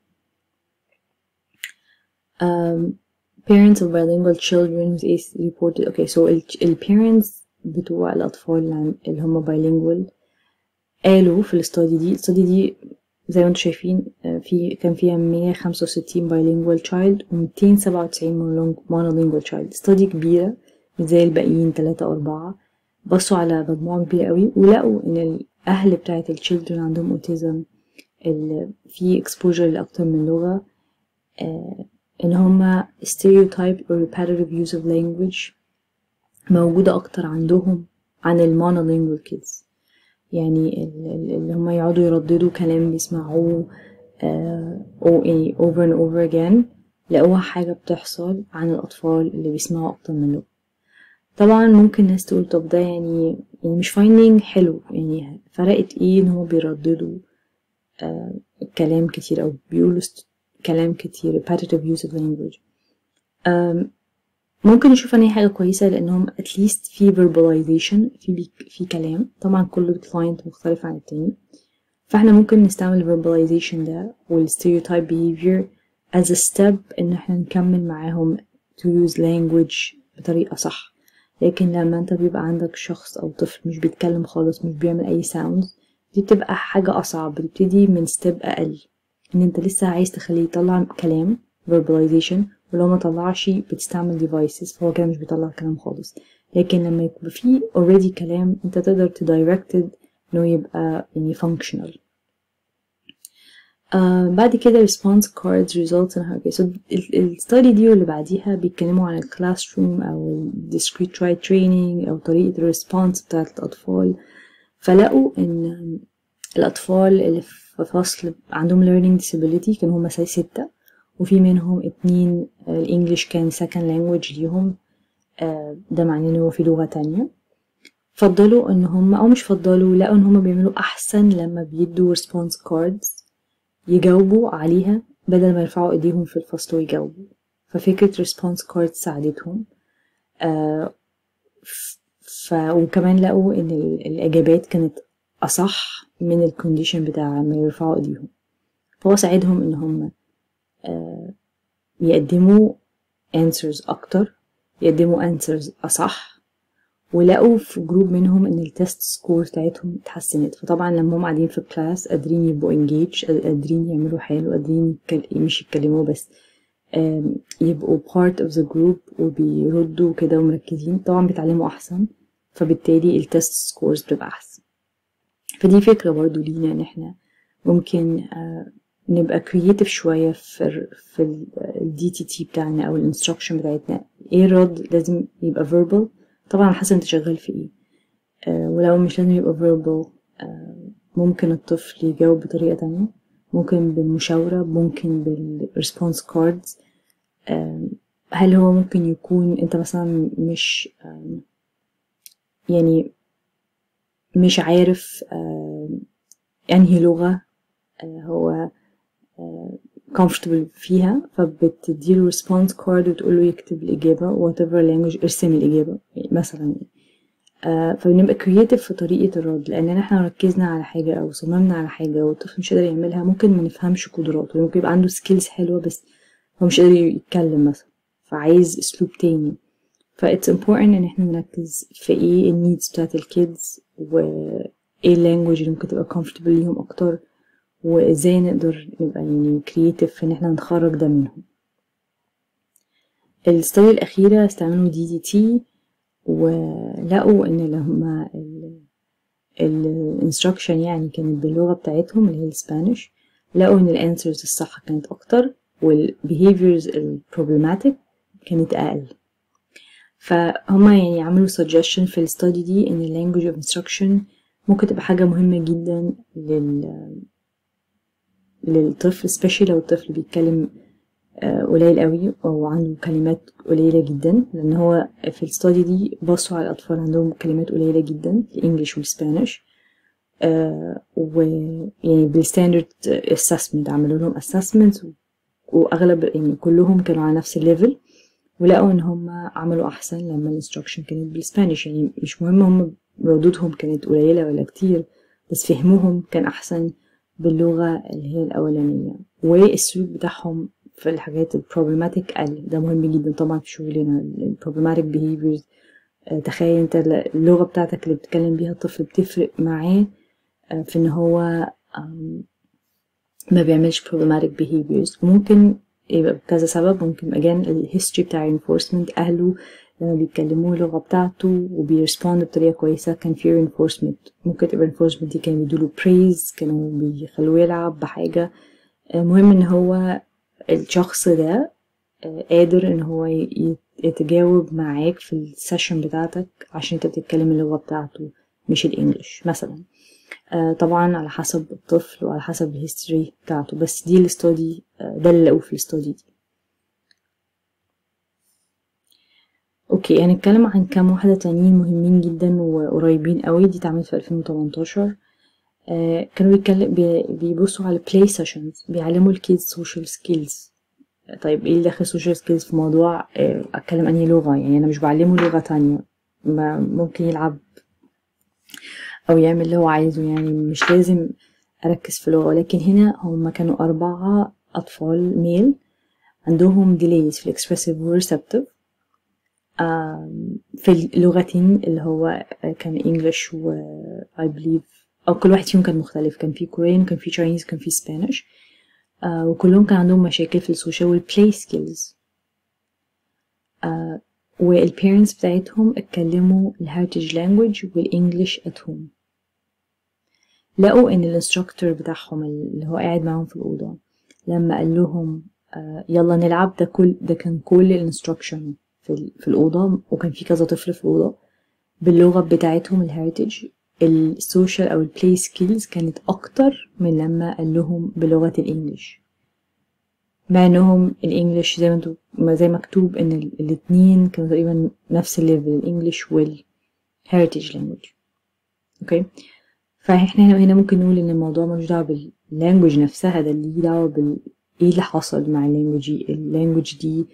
um, parents of bilingual children with ACE reported okay so ال parents بتوع الأطفال اللي هم bilingual قالوا في الاستادي دي الاستادي دي زي ما انتم شايفين في كان فيها 165 bilingual child و 297 monolingual child استادي كبيرة مش زي الباقيين تلاتة أو أربعة بصوا على مجموعة كبيرة قوي ولقوا إن الأهل بتاعة الchildren عندهم أوتيزم في exposure لأكتر من لغة آه إن هما stereotype or repetitive use of language موجودة أكتر عندهم عن المونولينجوال kids يعني اللي هما يقعدوا يرددوا كلام بيسمعوه آه أو يعني over and over again لقوها حاجة بتحصل عن الأطفال اللي بيسمعوا أكتر من لغة طبعا ممكن ناس تقول طب ده يعني يعني مش finding حلو يعني فرقت ايه ان هما بيرددوا آه كلام كتير أو بيقولوا كلام كتير repetitive use of language um, ممكن نشوف ان هي حاجة كويسة لانهم at least في verbalization في بي في كلام طبعا كل client مختلف عن التاني فاحنا ممكن نستعمل verbalization ده وال stereotype behavior as a step ان احنا نكمل معاهم to use language بطريقة صح لكن لما انت بيبقى عندك شخص او طفل مش بيتكلم خالص مش بيعمل اي sounds دي بتبقى حاجة اصعب بتبتدي من step اقل ان انت لسه عايز تخليه يطلع كلام verbalization ولو ما طلعش بتستعمل devices فهو كده مش بيطلع كلام خالص لكن لما يبقى فيه already كلام انت تقدر تدايركتد انه يبقى يعني functional آه بعد كده response cards results and okay. so الستادي دي واللي بعديها بيتكلموا عن الكلاس روم او discrete try training او طريقة الريسبونس بتاعت الأطفال فلقوا ان الأطفال اللي في فصل عندهم learning disability كانوا هما ستة وفي منهم اتنين الانجليش كان second language ليهم ده معناه ان هو في لغة تانية فضلوا ان هم او مش فضلوا لقوا ان هم بيعملوا احسن لما بيدوا response cards يجاوبوا عليها بدل ما يرفعوا ايديهم في الفصل ويجاوبوا ففكرة response cards ساعدتهم آه ف وكمان لقوا ان الاجابات كانت اصح من الكونديشن بتاع ما يرفعوا ايديهم فهو ساعدهم ان هم آه يقدموا answers اكتر يقدموا answers اصح ولقوا في جروب منهم ان التست سكور بتاعتهم اتحسنت فطبعا لما هم قاعدين في الكلاس قادرين يبقوا انجيج قادرين يعملوا حلو قادرين مش يتكلموا بس يبقوا part of the group وبيردوا كده ومركزين طبعا بيتعلموا احسن فبالتالي التست سكورز بتبقى احسن فدي فكرة برضو لينا ان احنا ممكن نبقى كرييتيف شوية في في الدي تي تي بتاعنا او الانستراكشن بتاعتنا ايه الرد لازم يبقى verbal طبعا على حسب انت شغال في ايه آه ولو مش لازم يبقى verbal آه ممكن الطفل يجاوب بطريقة تانية ممكن بالمشاورة ممكن بالريسبونس كاردز آه هل هو ممكن يكون انت مثلا مش آه يعني مش عارف آه انهي لغة آه هو آه comfortable فيها فبتديله response card وتقوله يكتب الإجابة whatever language ارسم الإجابة مثلا آه فبنبقى creative في طريقة الرد لأننا احنا ركزنا على حاجة أو صممنا على حاجة والطفل مش قادر يعملها ممكن ما نفهمش قدراته ممكن يبقى عنده skills حلوة بس هو مش قادر يتكلم مثلا فعايز أسلوب تاني ف it's important إن احنا نركز في ايه ال needs بتاعت الكيدز وايه language اللي ممكن تبقى comfortable ليهم أكتر وازاي نقدر نبقى يعني كرييتيف في ان احنا نخرج ده منهم الستادي الأخيرة استعملوا دي دي تي ولقوا ان لما الانستراكشن يعني كانت باللغة بتاعتهم اللي هي الاسبانيش لقوا ان الانسرز الصح كانت اكتر والبيهيفيرز البروبلماتيك كانت اقل فهما يعني عملوا suggestion في الستادي دي ان ال language of instruction ممكن تبقى حاجة مهمة جدا لل للطفل especially لو الطفل بيتكلم قليل قوي او عنده كلمات قليلة جدا لان هو في الستادي دي بصوا على الاطفال عندهم كلمات قليلة جدا الانجليش والسبانيش آه ويعني بالستاندرد اسسمنت عملوا لهم اسسمنت واغلب يعني كلهم كانوا على نفس الليفل ولقوا ان هم عملوا احسن لما الانستراكشن كانت بالسبانيش يعني مش مهم هم ردودهم كانت قليلة ولا كتير بس فهمهم كان احسن باللغة اللي هي الاولانية والسلوك بتاعهم في الحاجات البروبلماتيك قل ده مهم جدا طبعا في شغلنا البروبلماتيك behaviors تخيل انت اللغة بتاعتك اللي بتتكلم بيها الطفل بتفرق معاه في ان هو ما بيعملش problematic behaviors وممكن يبقى بكذا سبب ممكن again الهيستوري بتاع reinforcement أهله لما بيتكلموا اللغة بتاعته وبيرسبوند بطريقة كويسة كان في reinforcement ممكن تبقى reinforcement دي كانوا بيدوله praise كانوا بيخلوه يلعب بحاجة مهم ان هو الشخص ده قادر ان هو يتجاوب معاك في السيشن بتاعتك عشان انت بتتكلم اللغة بتاعته مش الانجليش مثلا طبعا على حسب الطفل وعلى حسب الهيستوري بتاعته بس دي الاستودي ده اللي لقوه في الاستودي دي اوكي هنتكلم عن كام واحدة تانيين مهمين جدا وقريبين قوي دي اتعملت في 2018 آه كانوا بيتكلم بي بيبصوا على play sessions بيعلموا الكيدز social skills طيب ايه اللي داخل social skills في موضوع آه اتكلم انهي لغة يعني انا مش بعلمه لغة تانية ما ممكن يلعب او يعمل اللي هو عايزه يعني مش لازم اركز في لغة ولكن هنا هم كانوا اربعة اطفال ميل عندهم delays في expressive receptive في اللغتين اللي هو كان English و I believe أو كل واحد فيهم كان مختلف كان في كوريان كان في Chinese كان في Spanish آه وكلهم كان عندهم مشاكل في السوشيال والبلاي سكيلز آه والبيرنتس بتاعتهم اتكلموا الهيرتج لانجوج والانجليش ات هوم لقوا ان الانستراكتور بتاعهم اللي هو قاعد معاهم في الاوضه لما قال لهم آه يلا نلعب ده كل ده كان كل الانستراكشن في, في الاوضه وكان في كذا طفل في الاوضه باللغه بتاعتهم الهيرتج السوشيال او البلاي سكيلز كانت اكتر من لما قال لهم بلغه الانجليش مع انهم الانجليش زي ما انتوا زي مكتوب ان الاتنين كانوا تقريبا نفس الليفل الانجليش والهيريتج لانجوج اوكي فاحنا هنا هنا ممكن نقول ان الموضوع ملوش دعوه باللانجوج نفسها ده اللي ليه دعوه بال ايه اللي حصل مع اللانجوج دي اللانجوج دي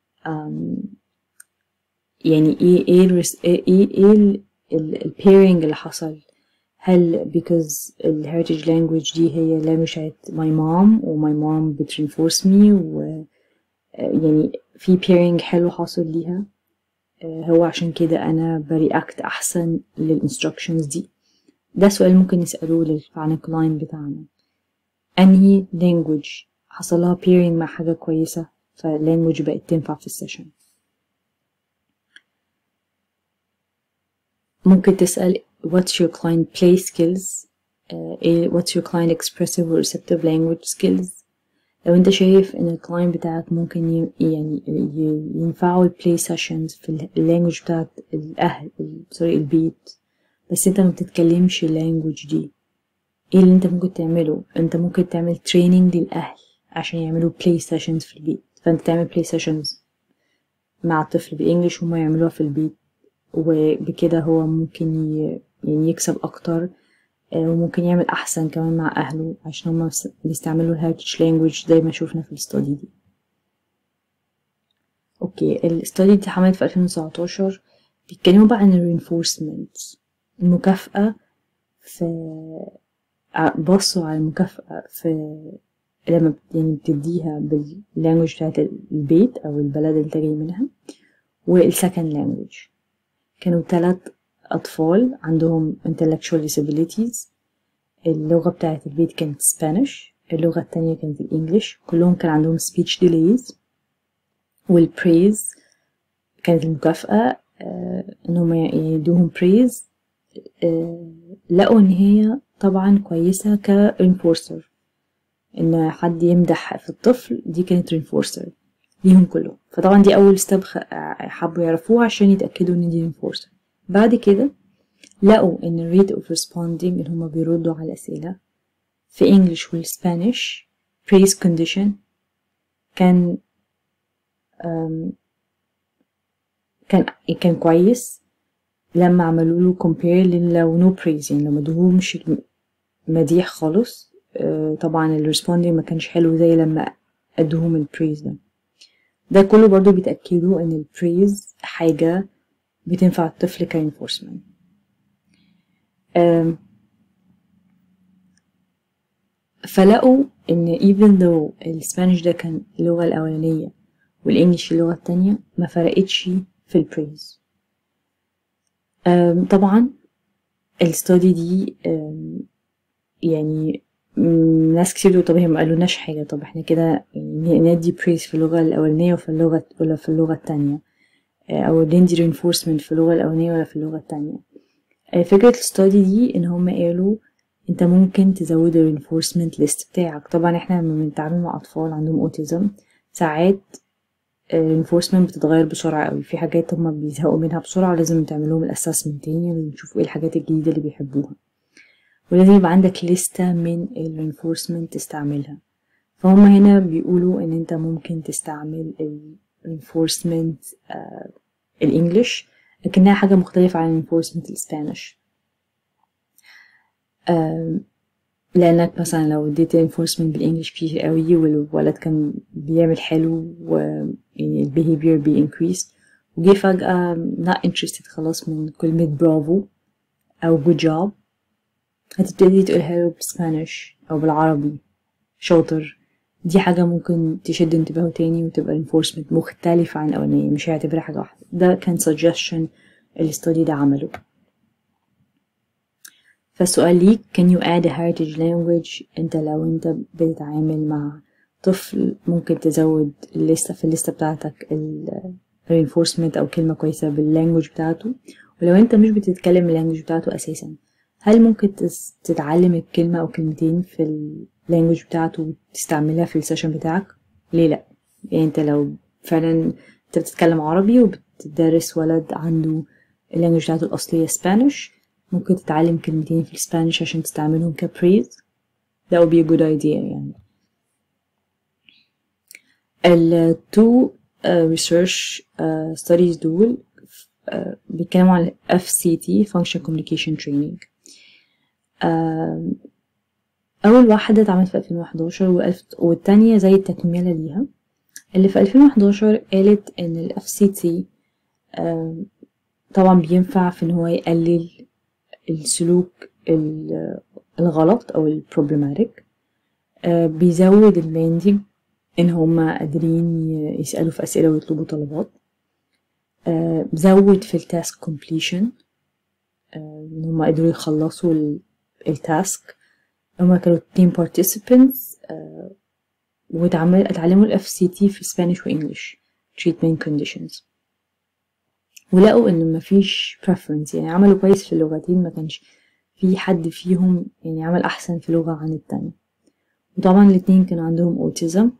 يعني ايه ايه الرس... ايه ايه البيرنج اللي حصل هل because ال heritage language دي هي language my mom و my mom بترينفورس me و يعني في pairing حلو حاصل ليها هو عشان كده أنا برياكت أحسن للinstructions دي ده سؤال ممكن نسألوه عن الكلاين بتاعنا أنهي language حصل لها pairing مع حاجة كويسة فاللانجوج بقت تنفع في السيشن ممكن تسأل what's your client play skills uh, what's your client expressive or receptive language skills لو انت شايف ان الكلاينت بتاعك ممكن ي... يعني ينفعوا البلاي سيشنز في اللانجوج بتاعت الاهل سوري البيت بس انت ما بتتكلمش اللانجوج دي ايه اللي انت ممكن تعمله انت ممكن تعمل تريننج للاهل عشان يعملوا بلاي سيشنز في البيت فانت تعمل بلاي سيشنز مع الطفل بالانجلش هما يعملوها في البيت وبكده هو ممكن ي... يعني يكسب اكتر وممكن يعمل احسن كمان مع اهله عشان هما بيستعملوا الهيرتج لانجوج زي ما شوفنا في الاستادي دي اوكي الاستادي دي اتعملت في 2019 بيتكلموا بقى عن الرينفورسمنت المكافأة في بصوا على المكافأة في لما يعني بتديها باللانجوج بتاعت البيت او البلد اللي انت جاي منها والسكند لانجوج كانوا تلات أطفال عندهم intellectual disabilities اللغة بتاعت البيت كانت Spanish اللغة التانية كانت الإنجليش كلهم كان عندهم speech delays والpraise كانت المكافأة آه إنهم يدوهم praise آه، لقوا إن هي طبعا كويسة كرينفورسر إن حد يمدح في الطفل دي كانت رينفورسر ليهم كلهم فطبعا دي أول ستيب حبوا يعرفوها عشان يتأكدوا إن دي رينفورسر بعد كده لقوا إن الريت اوف responding إن هما بيردوا على الأسئلة في English والسبانيش praise condition كان كان كان كويس لما عملوا له compare لو نو praise يعني لما ادوهمش مديح خالص آه، طبعا الريسبوندينج ما كانش حلو زي لما ادوهم البريز ده ده كله برضو بيتأكدوا ان البريز حاجة بتنفع الطفل كرينفورسمنت فلقوا ان even though الاسبانيش ده كان اللغة الأولانية والإنجليش اللغة التانية ما فرقتش في البريز طبعا الستادي دي يعني ناس كتير طب هي ما قالولناش حاجة طب احنا كده يعني ندي بريز في اللغة الأولانية وفي اللغة ولا في اللغة التانية أو ندي reinforcement في اللغة الأولانية ولا في اللغة التانية فكرة الستادي دي إن هما قالوا انت ممكن تزود ال reinforcement list بتاعك طبعا احنا لما بنتعامل مع أطفال عندهم أوتيزم ساعات الانفورسمنت بتتغير بسرعة قوي في حاجات هما بيزهقوا منها بسرعة ولازم تعمل لهم الاسسمنت تاني ولازم تشوفوا ايه الحاجات الجديدة اللي بيحبوها ولازم يبقى عندك لستة من الانفورسمنت تستعملها فهم هنا بيقولوا ان انت ممكن تستعمل الانفورسمنت آه الانجليش لكنها حاجة مختلفة عن الانفورسمنت الاسبانيش آه لانك مثلا لو اديت enforcement بالانجلش كتير قوي والولد كان بيعمل حلو و يعني البيهيفير بي increase وجي فجأة not interested خلاص من كلمة برافو أو good job هتبتدي تقولها له بالسبانيش أو بالعربي شاطر دي حاجة ممكن تشد انتباهه تاني وتبقى reinforcement مختلفة عن الأولانية مش هيعتبرها حاجة واحدة ده كان suggestion الستادي ده عمله فالسؤال ليك can you add a heritage language انت لو انت بتتعامل مع طفل ممكن تزود الليستة في الليستة بتاعتك ال reinforcement أو كلمة كويسة باللانجوج بتاعته ولو انت مش بتتكلم اللانجوج بتاعته أساسا هل ممكن تتعلم الكلمة أو كلمتين في اللانجوج بتاعته وتستعملها في السيشن بتاعك ليه لأ يعني انت لو فعلا انت بتتكلم عربي وبتدرس ولد عنده اللانجوج بتاعته الأصلية سبانيش ممكن تتعلم كلمتين في الاسبانيش عشان تستعملهم كبريز that would be a good idea يعني ال two uh, research uh, studies دول uh, بيتكلموا عن FCT Function Communication Training uh, أول واحدة اتعملت في 2011 والتانية زي التكملة ليها اللي في 2011 قالت إن ال FCT uh, طبعا بينفع في إن هو يقلل السلوك الغلط أو البروبلماتيك بيزود الليندنج إن هما قادرين يسألوا في أسئلة ويطلبوا طلبات زود في التاسك كومبليشن إن هما قدروا يخلصوا التاسك هما كانوا اتنين participants واتعمل اتعلموا ال FCT في Spanish و English treatment conditions ولقوا ان مفيش preference يعني عملوا كويس في اللغتين ما كانش في حد فيهم يعني عمل احسن في لغة عن التانية وطبعا الاتنين كان عندهم اوتيزم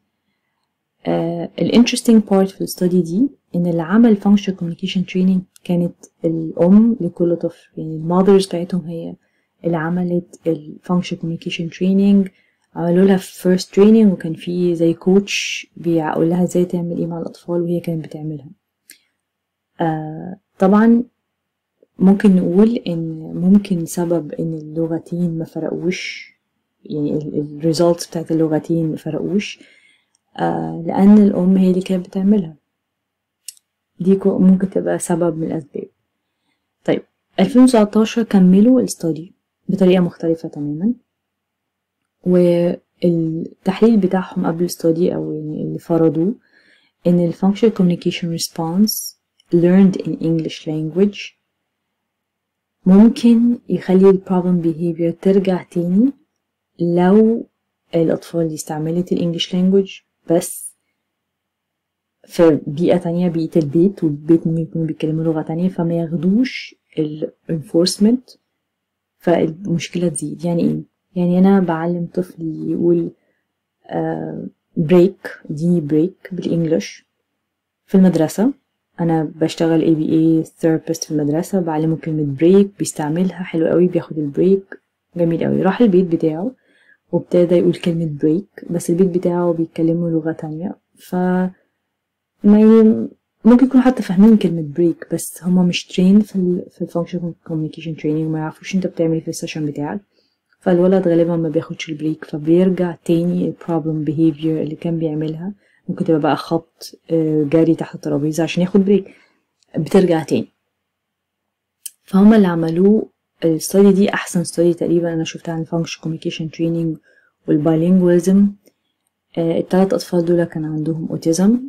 الانترستينج بارت في الستادي دي ان اللي عمل functional communication training كانت الام لكل طفل يعني المادرز بتاعتهم هي اللي عملت ال functional communication training عملوا لها first training وكان في زي كوتش بيقول لها ازاي تعمل ايه مع الاطفال وهي كانت بتعملها آه طبعا ممكن نقول ان ممكن سبب ان اللغتين ما فرقوش يعني الريزلتس بتاعت اللغتين ما فرقوش آه لان الام هي اللي كانت بتعملها دي ممكن تبقى سبب من الاسباب طيب 2019 كملوا الستادي بطريقة مختلفة تماما والتحليل بتاعهم قبل الستادي او يعني اللي فرضوه ان ال functional communication response learned in English language ممكن يخلي ال problem behavior ترجع تاني لو الأطفال دي استعملت ال English language بس في بيئة تانية بيئة البيت والبيت ممكن يكونوا بيتكلموا لغة تانية فما ياخدوش ال enforcement فالمشكلة تزيد يعني ايه؟ يعني أنا بعلم طفلي يقول بريك اديني بريك بالإنجلش في المدرسة أنا بشتغل اي بي اي ثيرابيست في المدرسة بعلمه كلمة بريك بيستعملها حلو قوي بياخد البريك جميل قوي راح البيت بتاعه وابتدى يقول كلمة بريك بس البيت بتاعه بيتكلموا لغة تانية ف ما ي... ممكن يكونوا حتى فاهمين كلمة بريك بس هما مش ترين في ال في الفانكشن كوميونيكيشن تريننج ما يعرفوش انت بتعمل ايه في السيشن بتاعك فالولد غالبا ما بياخدش البريك فبيرجع تاني البروبلم بيهيفير اللي كان بيعملها ممكن تبقى بقى خبط جري تحت الترابيزة عشان ياخد بريك بترجع تاني فهم اللي عملوه الستادي دي احسن ستادي تقريبا انا شفتها عن الفانكشن كوميونيكيشن تريننج والبايلينجواليزم التلات اطفال دول كان عندهم اوتيزم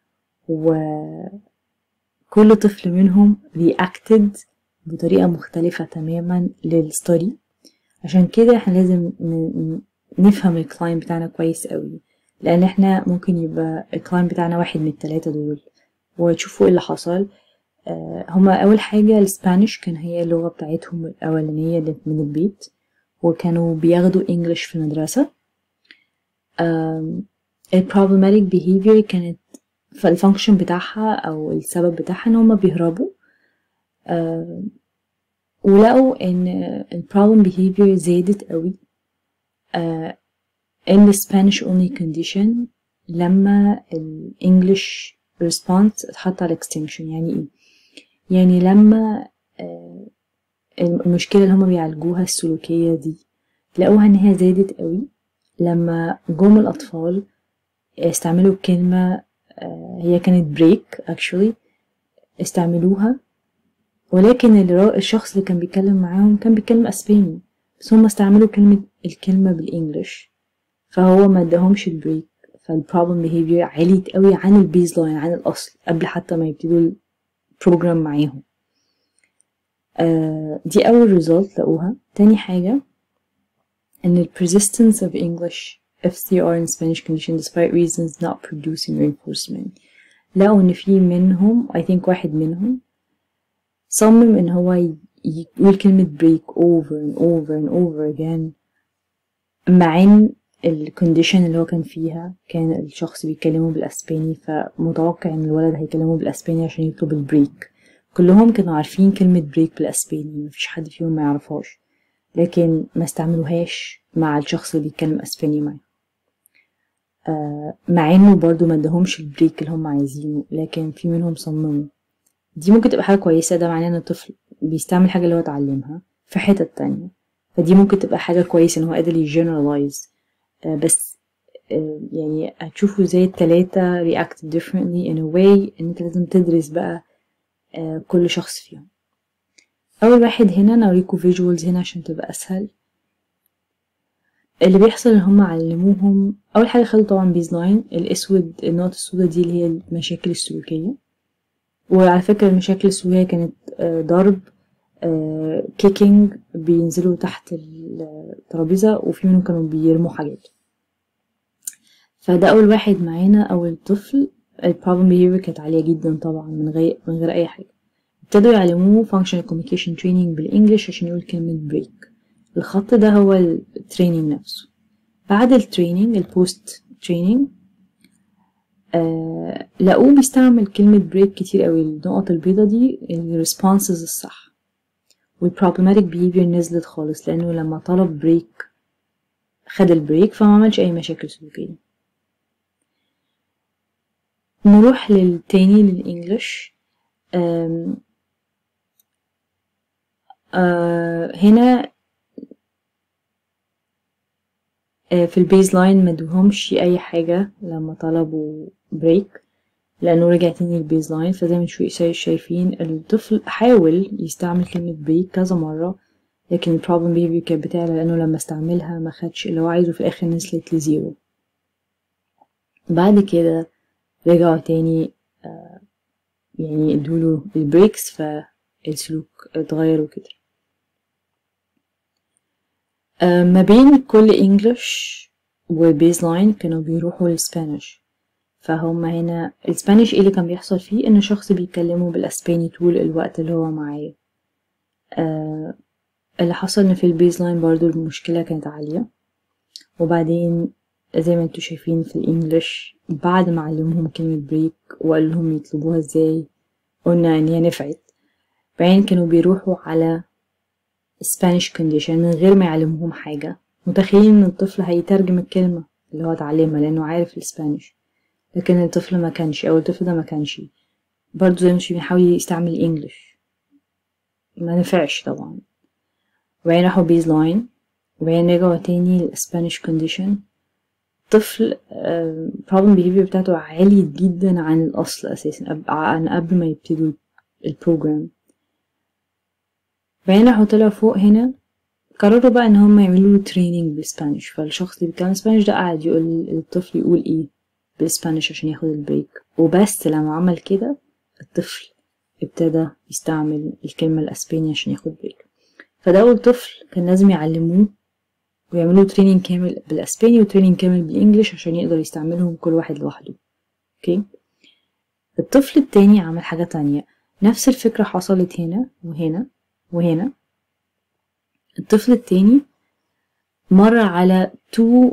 وكل طفل منهم reacted بطريقة مختلفة تماما للستوري عشان كده احنا لازم نفهم الكلاين بتاعنا كويس قوي لان احنا ممكن يبقى الكلاين بتاعنا واحد من التلاتة دول وتشوفوا ايه اللي حصل هما اول حاجة الاسبانيش كان هي اللغة بتاعتهم الاولانية اللي من البيت وكانوا بياخدوا انجلش في المدرسة البروبلماتيك behavior كانت فالفانكشن بتاعها او السبب بتاعها ان هما بيهربوا آه ولقوا ان البروبلم behavior زادت قوي آه in the Spanish only condition لما الانجليش response اتحط على extinction يعني ايه يعني لما آه المشكلة اللي هما بيعالجوها السلوكية دي لقوها ان هي زادت قوي لما جم الاطفال استعملوا كلمة هي كانت بريك actually استعملوها ولكن الشخص اللي كان بيتكلم معاهم كان بيتكلم اسباني بس هم استعملوا كلمة الكلمة بالانجلش فهو ما اداهمش البريك فالبروبلم بيهيفير عليت قوي عن البيز لاين عن الاصل قبل حتى ما يبتدوا البروجرام معاهم آه دي اول ريزلت لقوها تاني حاجة ان ال persistence of English FCR in Spanish condition despite reasons not producing reinforcement لقوا ان في منهم I think واحد منهم صمم ان هو يقول كلمة break over and over and over again مع ان الكونديشن اللي هو كان فيها كان الشخص بيتكلمه بالاسباني فمتوقع ان الولد هيكلمه بالاسباني عشان يطلب البريك كلهم كانوا عارفين كلمة بريك بالاسباني مفيش حد فيهم ما يعرفهاش لكن ما استعملوهاش مع الشخص اللي بيتكلم اسباني معاه آه مع انه برضو ما ادهمش البريك اللي هم عايزينه لكن في منهم صمموا دي ممكن تبقى حاجة كويسة ده معناه ان الطفل بيستعمل حاجة اللي هو اتعلمها في حتة تانية فدي ممكن تبقى حاجة كويسة ان هو قادر يجنرالايز آه بس آه يعني هتشوفوا زي التلاتة react differently in a way ان انت لازم تدرس بقى كل شخص فيهم اول واحد هنا انا اوريكم فيجوالز هنا عشان تبقى اسهل اللي بيحصل ان هم علموهم اول حاجه خدوا طبعا بيز لاين الاسود النقط السوداء دي اللي هي المشاكل السلوكيه وعلى فكره المشاكل السلوكيه كانت ضرب كيكينج بينزلوا تحت الترابيزه وفي منهم كانوا بيرموا حاجات فده اول واحد معانا اول طفل البروبلم behavior كانت عاليه جدا طبعا من غير من غير اي حاجه ابتدوا يعلموه functional communication training بالانجلش عشان يقول كلمه بريك الخط ده هو التريننج نفسه بعد التريننج البوست تريننج آه لقوه بيستعمل كلمة بريك كتير قوي النقط البيضة دي الريسبونسز الصح والبروبلماتيك behavior نزلت خالص لأنه لما طلب بريك خد البريك فما عملش أي مشاكل سلوكية نروح للتاني للإنجليش آه آه هنا في البيز لاين مدوهمش اي حاجة لما طلبوا بريك لانه رجع تاني البيز لاين فزي ما شايفين الطفل حاول يستعمل كلمة بريك كذا مرة لكن البروبلم بيهيفير كانت بتعلى لانه لما استعملها ما خدش اللي هو عايزه في الاخر نزلت لزيرو بعد كده رجعوا تاني آه يعني ادوله البريكس فالسلوك اتغير وكده ما بين كل انجلش والبيز لاين كانوا بيروحوا للسبانيش فهم هنا السبانيش ايه اللي كان بيحصل فيه ان شخص بيتكلموا بالاسباني طول الوقت اللي هو معاه آه اللي حصل ان في البيز لاين برضو المشكلة كانت عالية وبعدين زي ما انتوا شايفين في الانجليش بعد ما علمهم كلمة بريك وقال لهم يطلبوها ازاي قلنا ان هي نفعت بعدين كانوا بيروحوا على Spanish condition من غير ما يعلموهم حاجة متخيلين ان الطفل هيترجم الكلمة اللي هو اتعلمها لانه عارف الاسبانيش لكن الطفل ما كانش او الطفل ده ما كانش برضه زي ما مش بيحاول يستعمل الانجليش ما نفعش طبعا وبعدين راحوا بيز لاين وبعدين رجعوا تاني للاسبانيش كونديشن طفل problem behavior بتاعته عالي جدا عن الأصل أساسا عن قبل ما يبتدوا البروجرام بعدين راحوا طلعوا فوق هنا قرروا بقى ان هم يعملوا له تريننج بالسبانيش فالشخص اللي بيتكلم اسبانيش ده قاعد يقول الطفل يقول ايه بالسبانيش عشان ياخد البريك وبس لما عمل كده الطفل ابتدى يستعمل الكلمة الأسبانية عشان ياخد بريك فده أول طفل كان لازم يعلموه ويعملوا تريننج كامل بالأسباني وتريننج كامل بالإنجليش عشان يقدر يستعملهم كل واحد لوحده أوكي الطفل التاني عمل حاجة تانية نفس الفكرة حصلت هنا وهنا وهنا الطفل التاني مر على تو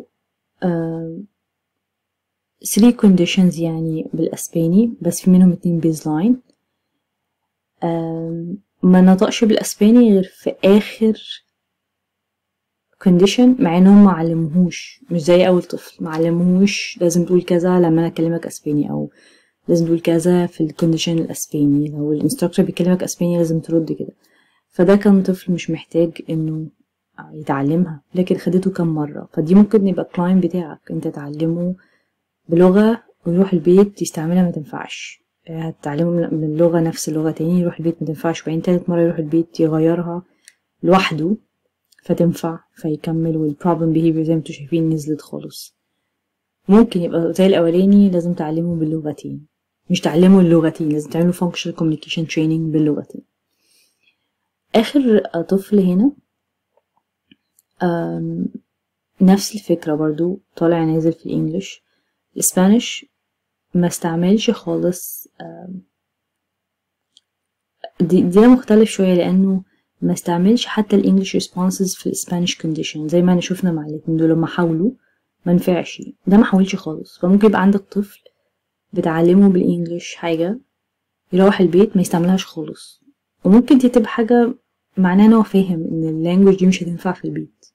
ثري uh, conditions يعني بالأسباني بس في منهم اتنين بيز لاين uh, ما نطقش بالأسباني غير في آخر condition مع انهم ما علموهوش مش زي اول طفل ما علموهوش لازم تقول كذا لما انا اكلمك اسباني او لازم تقول كذا في الكونديشن الاسباني لو الانستراكتور بيكلمك اسباني لازم ترد كده فده كان طفل مش محتاج انه يتعلمها لكن خدته كم مرة فدي ممكن يبقى الكلاين بتاعك انت تعلمه بلغة ويروح البيت يستعملها ما تنفعش هتعلمه من اللغة نفس اللغة تاني يروح البيت ما تنفعش وبعدين تالت مرة يروح البيت يغيرها لوحده فتنفع فيكمل والبروبلم behavior زي ما انتوا شايفين نزلت خالص ممكن يبقى زي الأولاني لازم تعلمه باللغتين مش تعلمه اللغتين لازم تعملوا functional communication training باللغتين آخر طفل هنا نفس الفكرة برضو طالع نازل في الإنجليش الإسبانيش ما استعملش خالص دي, دي مختلف شوية لأنه ما استعملش حتى الانجليش responses في الاسبانيش كونديشن زي ما انا شفنا مع الاتنين دول لما حاولوا ما نفعش ده ما حاولش خالص فممكن يبقى عندك طفل بتعلمه بالانجليش حاجة يروح البيت ما يستعملهاش خالص وممكن دي تبقى حاجة معناه ان هو فاهم ان اللانجوج دي مش هتنفع في البيت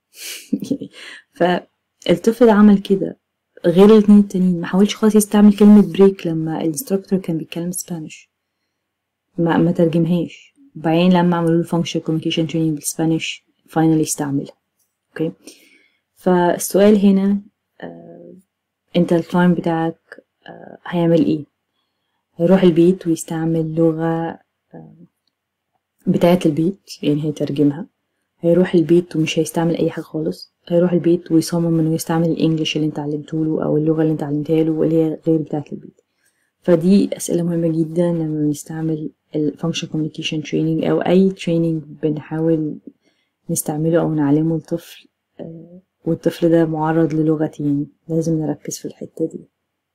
فالطفل ده عمل كده غير الاتنين التانيين ما حاولش خالص يستعمل كلمة بريك لما الانستراكتور كان بيتكلم اسبانيش ما, ما ترجمهاش بعدين لما عملوا له فانكشن كوميونيكيشن تريننج بالاسبانيش فاينلي استعملها اوكي فالسؤال هنا آه انت الكلاين بتاعك آه هيعمل ايه هيروح البيت ويستعمل لغة آه بتاعة البيت يعني هيترجمها هيروح البيت ومش هيستعمل اي حاجة خالص هيروح البيت ويصمم انه يستعمل الانجليش اللي انت علمته له او اللغة اللي انت علمتها له واللي هي غير بتاعة البيت فدي اسئلة مهمة جدا لما بنستعمل الفانكشن كوميونيكيشن تريننج او اي تريننج بنحاول نستعمله او نعلمه الطفل والطفل ده معرض للغتين لازم نركز في الحتة دي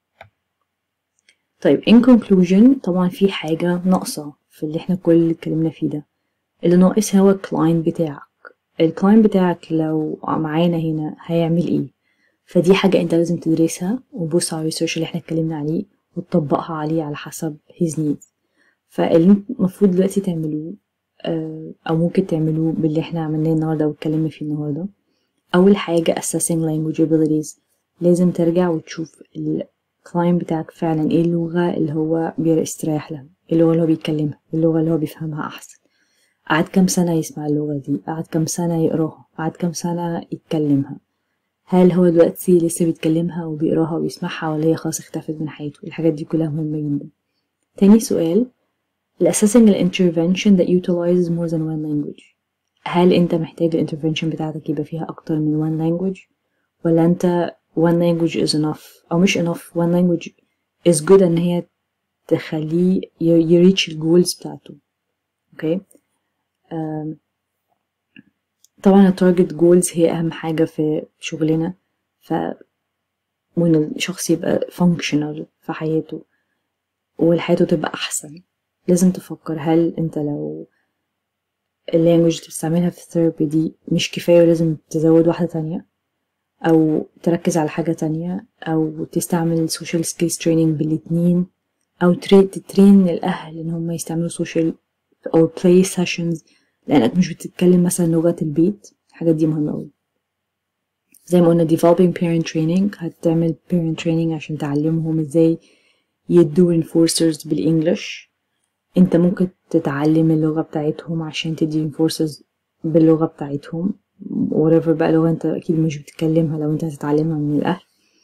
طيب in conclusion طبعا في حاجة ناقصة في اللي احنا كل اللي اتكلمنا فيه ده اللي ناقص هو الكلاين بتاعك الكلاين بتاعك لو معانا هنا هيعمل ايه فدي حاجة انت لازم تدرسها وبص على الريسيرش اللي احنا اتكلمنا عليه وتطبقها عليه على حسب his needs فاللي المفروض دلوقتي تعملوه او ممكن تعملوه باللي احنا عملناه النهارده واتكلمنا فيه النهارده اول حاجه assessing language abilities لازم ترجع وتشوف الكلاين بتاعك فعلا ايه اللغه اللي هو بيستريح لها ايه اللغه اللي هو بيتكلمها اللغه اللي هو بيفهمها احسن قعد كام سنه يسمع اللغه دي قعد كام سنه يقراها قعد كام سنه يتكلمها هل هو دلوقتي لسه بيتكلمها وبيقراها وبيسمعها ولا هي خلاص اختفت من حياته الحاجات دي كلها مهمه جدا تاني سؤال assessing the intervention that utilizes more than one language هل انت محتاج الانترفنشن بتاعتك يبقى فيها اكتر من one language ولا انت one language is enough او مش enough one language is good ان هي تخليه يريتش الجولز بتاعته اوكي um, طبعا التارجت جولز هي اهم حاجة في شغلنا ف وان الشخص يبقى functional في حياته وحياته تبقى احسن لازم تفكر هل انت لو اللانجوج اللي بتستعملها في الثيرابي دي مش كفاية ولازم تزود واحدة تانية أو تركز على حاجة تانية أو تستعمل social skills training بالاتنين أو تترين الأهل إن هم يستعملوا social أو play sessions لأنك مش بتتكلم مثلا لغة البيت الحاجات دي مهمة أوي زي ما قلنا developing parent training هتعمل parent training عشان تعلمهم ازاي يدوا reinforcers بالإنجلش انت ممكن تتعلم اللغة بتاعتهم عشان تدي reinforcers باللغة بتاعتهم whatever بقى لغة انت اكيد مش بتتكلمها لو انت هتتعلمها من الاهل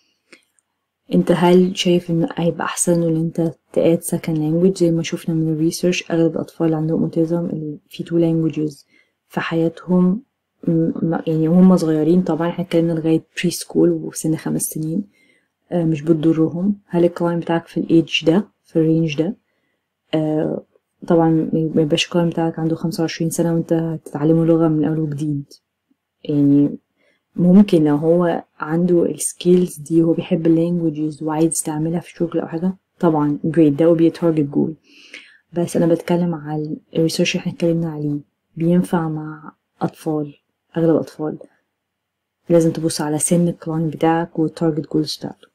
انت هل شايف ان هيبقى احسن ان انت تقاد second language زي ما شفنا من الريسيرش اغلب الاطفال اللي عندهم اوتيزم اللي في two languages في حياتهم يعني وهم صغيرين طبعا احنا اتكلمنا لغاية بري سكول وسن خمس سنين مش بتضرهم هل الكلاين بتاعك في الايدج ده في الرينج ده طبعا ما يبقاش الكلاين بتاعك عنده خمسة وعشرين سنة وانت هتتعلمه لغة من أول وجديد يعني ممكن لو هو عنده السكيلز دي وهو بيحب اللانجوجز وعايز يستعملها في شغل أو حاجة طبعا great ده would be a target goal بس أنا بتكلم على الريسيرش اللي احنا اتكلمنا عليه بينفع مع أطفال أغلب أطفال لازم تبص على سن الكلاين بتاعك والتارجت جولز بتاعته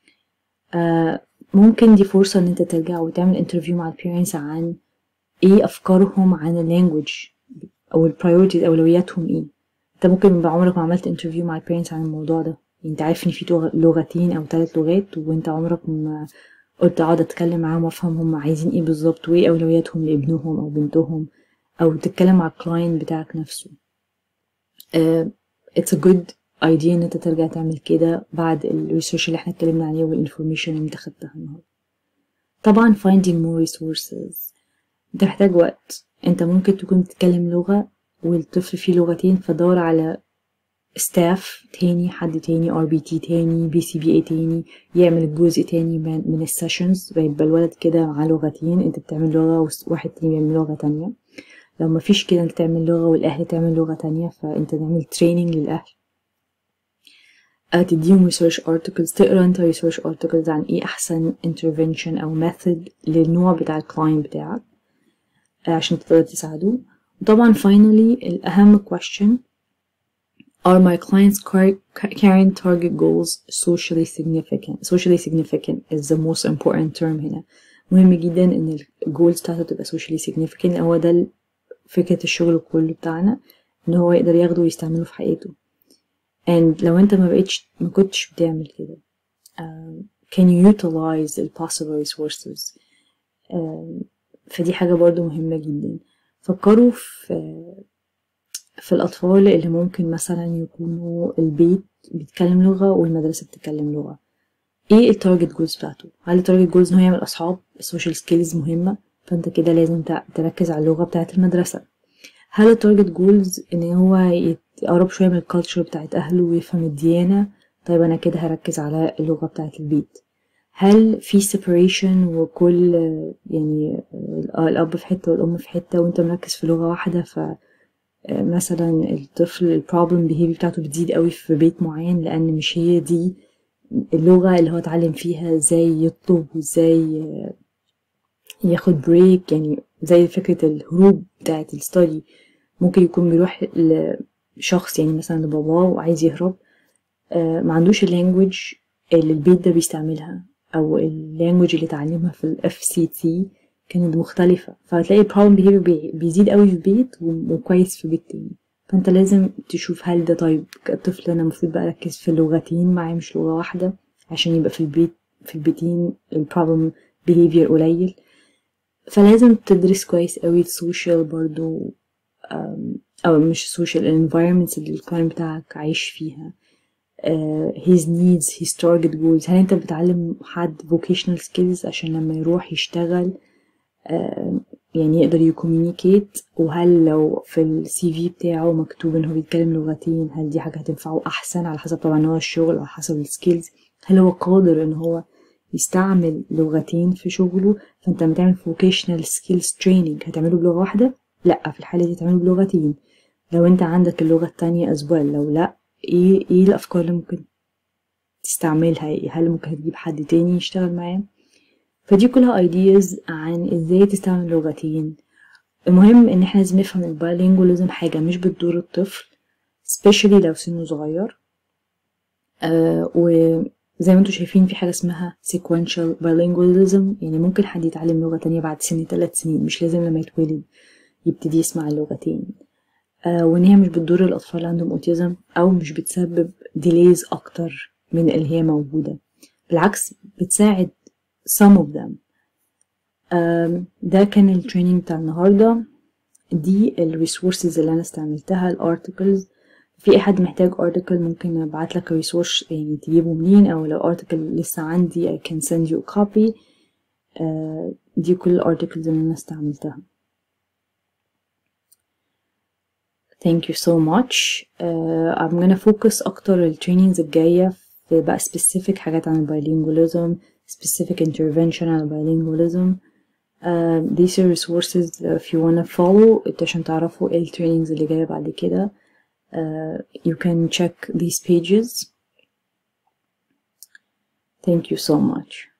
آه ممكن دي فرصة إن أنت ترجع وتعمل انترفيو مع البيرنتس عن إيه أفكارهم عن اللانجوج أو البرايورتيز أولوياتهم إيه أنت ممكن عمرك ما عملت انترفيو مع البيرنتس عن الموضوع ده أنت عارف إن في لغتين أو ثلاث لغات وأنت عمرك ما قلت أقعد أتكلم معاهم وأفهم هم عايزين إيه بالظبط وإيه أولوياتهم لابنهم أو بنتهم أو تتكلم مع الكلاين بتاعك نفسه uh, it's a good idea ان انت ترجع تعمل كده بعد الريسيرش اللي احنا اتكلمنا عليه والانفورميشن اللي انت خدتها النهارده طبعا finding more resources انت محتاج وقت انت ممكن تكون بتتكلم لغة والطفل فيه لغتين فدور على ستاف تاني حد تاني ار بي تي تاني بي سي بي اي تاني يعمل جزء تاني من, من السيشنز فيبقى الولد كده معاه لغتين انت بتعمل لغة وواحد تاني بيعمل لغة تانية لو مفيش كده انت تعمل لغة والأهل تعمل لغة تانية فانت تعمل تريننج للأهل تديهم research articles تقرا انت research articles عن ايه أحسن intervention أو method للنوع بتاع الكلاين بتاعك عشان تقدر تساعده وطبعا finally الأهم question Are my clients carrying target goals socially significant? Socially significant is the most important term هنا مهم جدا ان الجولز بتاعته تبقى socially significant هو ده فكرة الشغل كله بتاعنا ان هو يقدر ياخده ويستعمله في حياته and لو انت ما بقتش ما كنتش بتعمل كده uh, can you utilize the possible resources uh, فدي حاجة برضو مهمة جدا فكروا في في الأطفال اللي ممكن مثلا يكونوا البيت بيتكلم لغة والمدرسة بتتكلم لغة ايه التارجت جولز بتاعته هل التارجت جولز ان هو يعمل اصحاب السوشيال سكيلز مهمة فانت كده لازم تركز على اللغة بتاعة المدرسة هل التارجت جولز ان هو يقرب شوية من الكالتشر بتاعت اهله ويفهم الديانة طيب انا كده هركز على اللغة بتاعة البيت هل في separation وكل يعني الاب في حتة والام في حتة وانت مركز في لغة واحدة ف مثلا الطفل البروبلم بيهيفير بتاعته بتزيد قوي في بيت معين لان مش هي دي اللغة اللي هو اتعلم فيها ازاي يطلب وازاي ياخد بريك يعني زي فكرة الهروب بتاعة الستادي ممكن يكون بيروح لشخص يعني مثلا لباباه وعايز يهرب ما عندوش اللانجوج اللي البيت ده بيستعملها او اللانجوج اللي اتعلمها في الاف سي تي كانت مختلفة فهتلاقي البروبلم بيهيفير بيزيد قوي في بيت وكويس في بيت تاني فانت لازم تشوف هل ده طيب كطفل انا المفروض بقى اركز في اللغتين معايا مش لغة واحدة عشان يبقى في البيت في البيتين البروبلم بيهيفير قليل فلازم تدرس كويس قوي السوشيال برضو او مش السوشيال الانفايرمنتس اللي الكلاين بتاعك عايش فيها uh, his needs his target goals هل انت بتعلم حد vocational skills عشان لما يروح يشتغل uh, يعني يقدر يكومينيكيت وهل لو في السي في بتاعه مكتوب ان هو بيتكلم لغتين هل دي حاجة هتنفعه احسن على حسب طبعا هو الشغل او حسب السكيلز هل هو قادر ان هو يستعمل لغتين في شغله فانت لما تعمل vocational skills training هتعمله بلغة واحدة لا في الحالة دي تعمله بلغتين لو انت عندك اللغة التانية as well لو لا ايه ايه الافكار اللي ممكن تستعملها هل ممكن هتجيب حد تاني يشتغل معاه فدي كلها ideas عن ازاي تستعمل لغتين المهم ان احنا لازم نفهم البايلينجوليزم حاجة مش بتضر الطفل especially لو سنه صغير آه وزي ما انتوا شايفين في حاجة اسمها sequential bilingualism يعني ممكن حد يتعلم لغة تانية بعد سن ثلاث سنين مش لازم لما يتولد يبتدي يسمع اللغتين آه وان هي مش بتضر الاطفال اللي عندهم اوتيزم او مش بتسبب ديليز اكتر من اللي هي موجودة بالعكس بتساعد some of them آم، ده كان التريننج بتاع النهاردة دي الريسورسز اللي انا استعملتها الارتكلز في اي حد محتاج article ممكن ابعت لك ريسورس يعني تجيبه منين او لو article لسه عندي I can send you a copy آه، دي كل الارتكلز اللي انا استعملتها thank you so much uh, I'm gonna focus اكتر التريننجز الجاية في بقى specific حاجات عن البايلينجوليزم specific intervention على البايلينجوليزم uh, these are resources if you wanna follow انتوا عشان تعرفوا ايه التريننجز اللي جاية بعد كده uh, you can check these pages thank you so much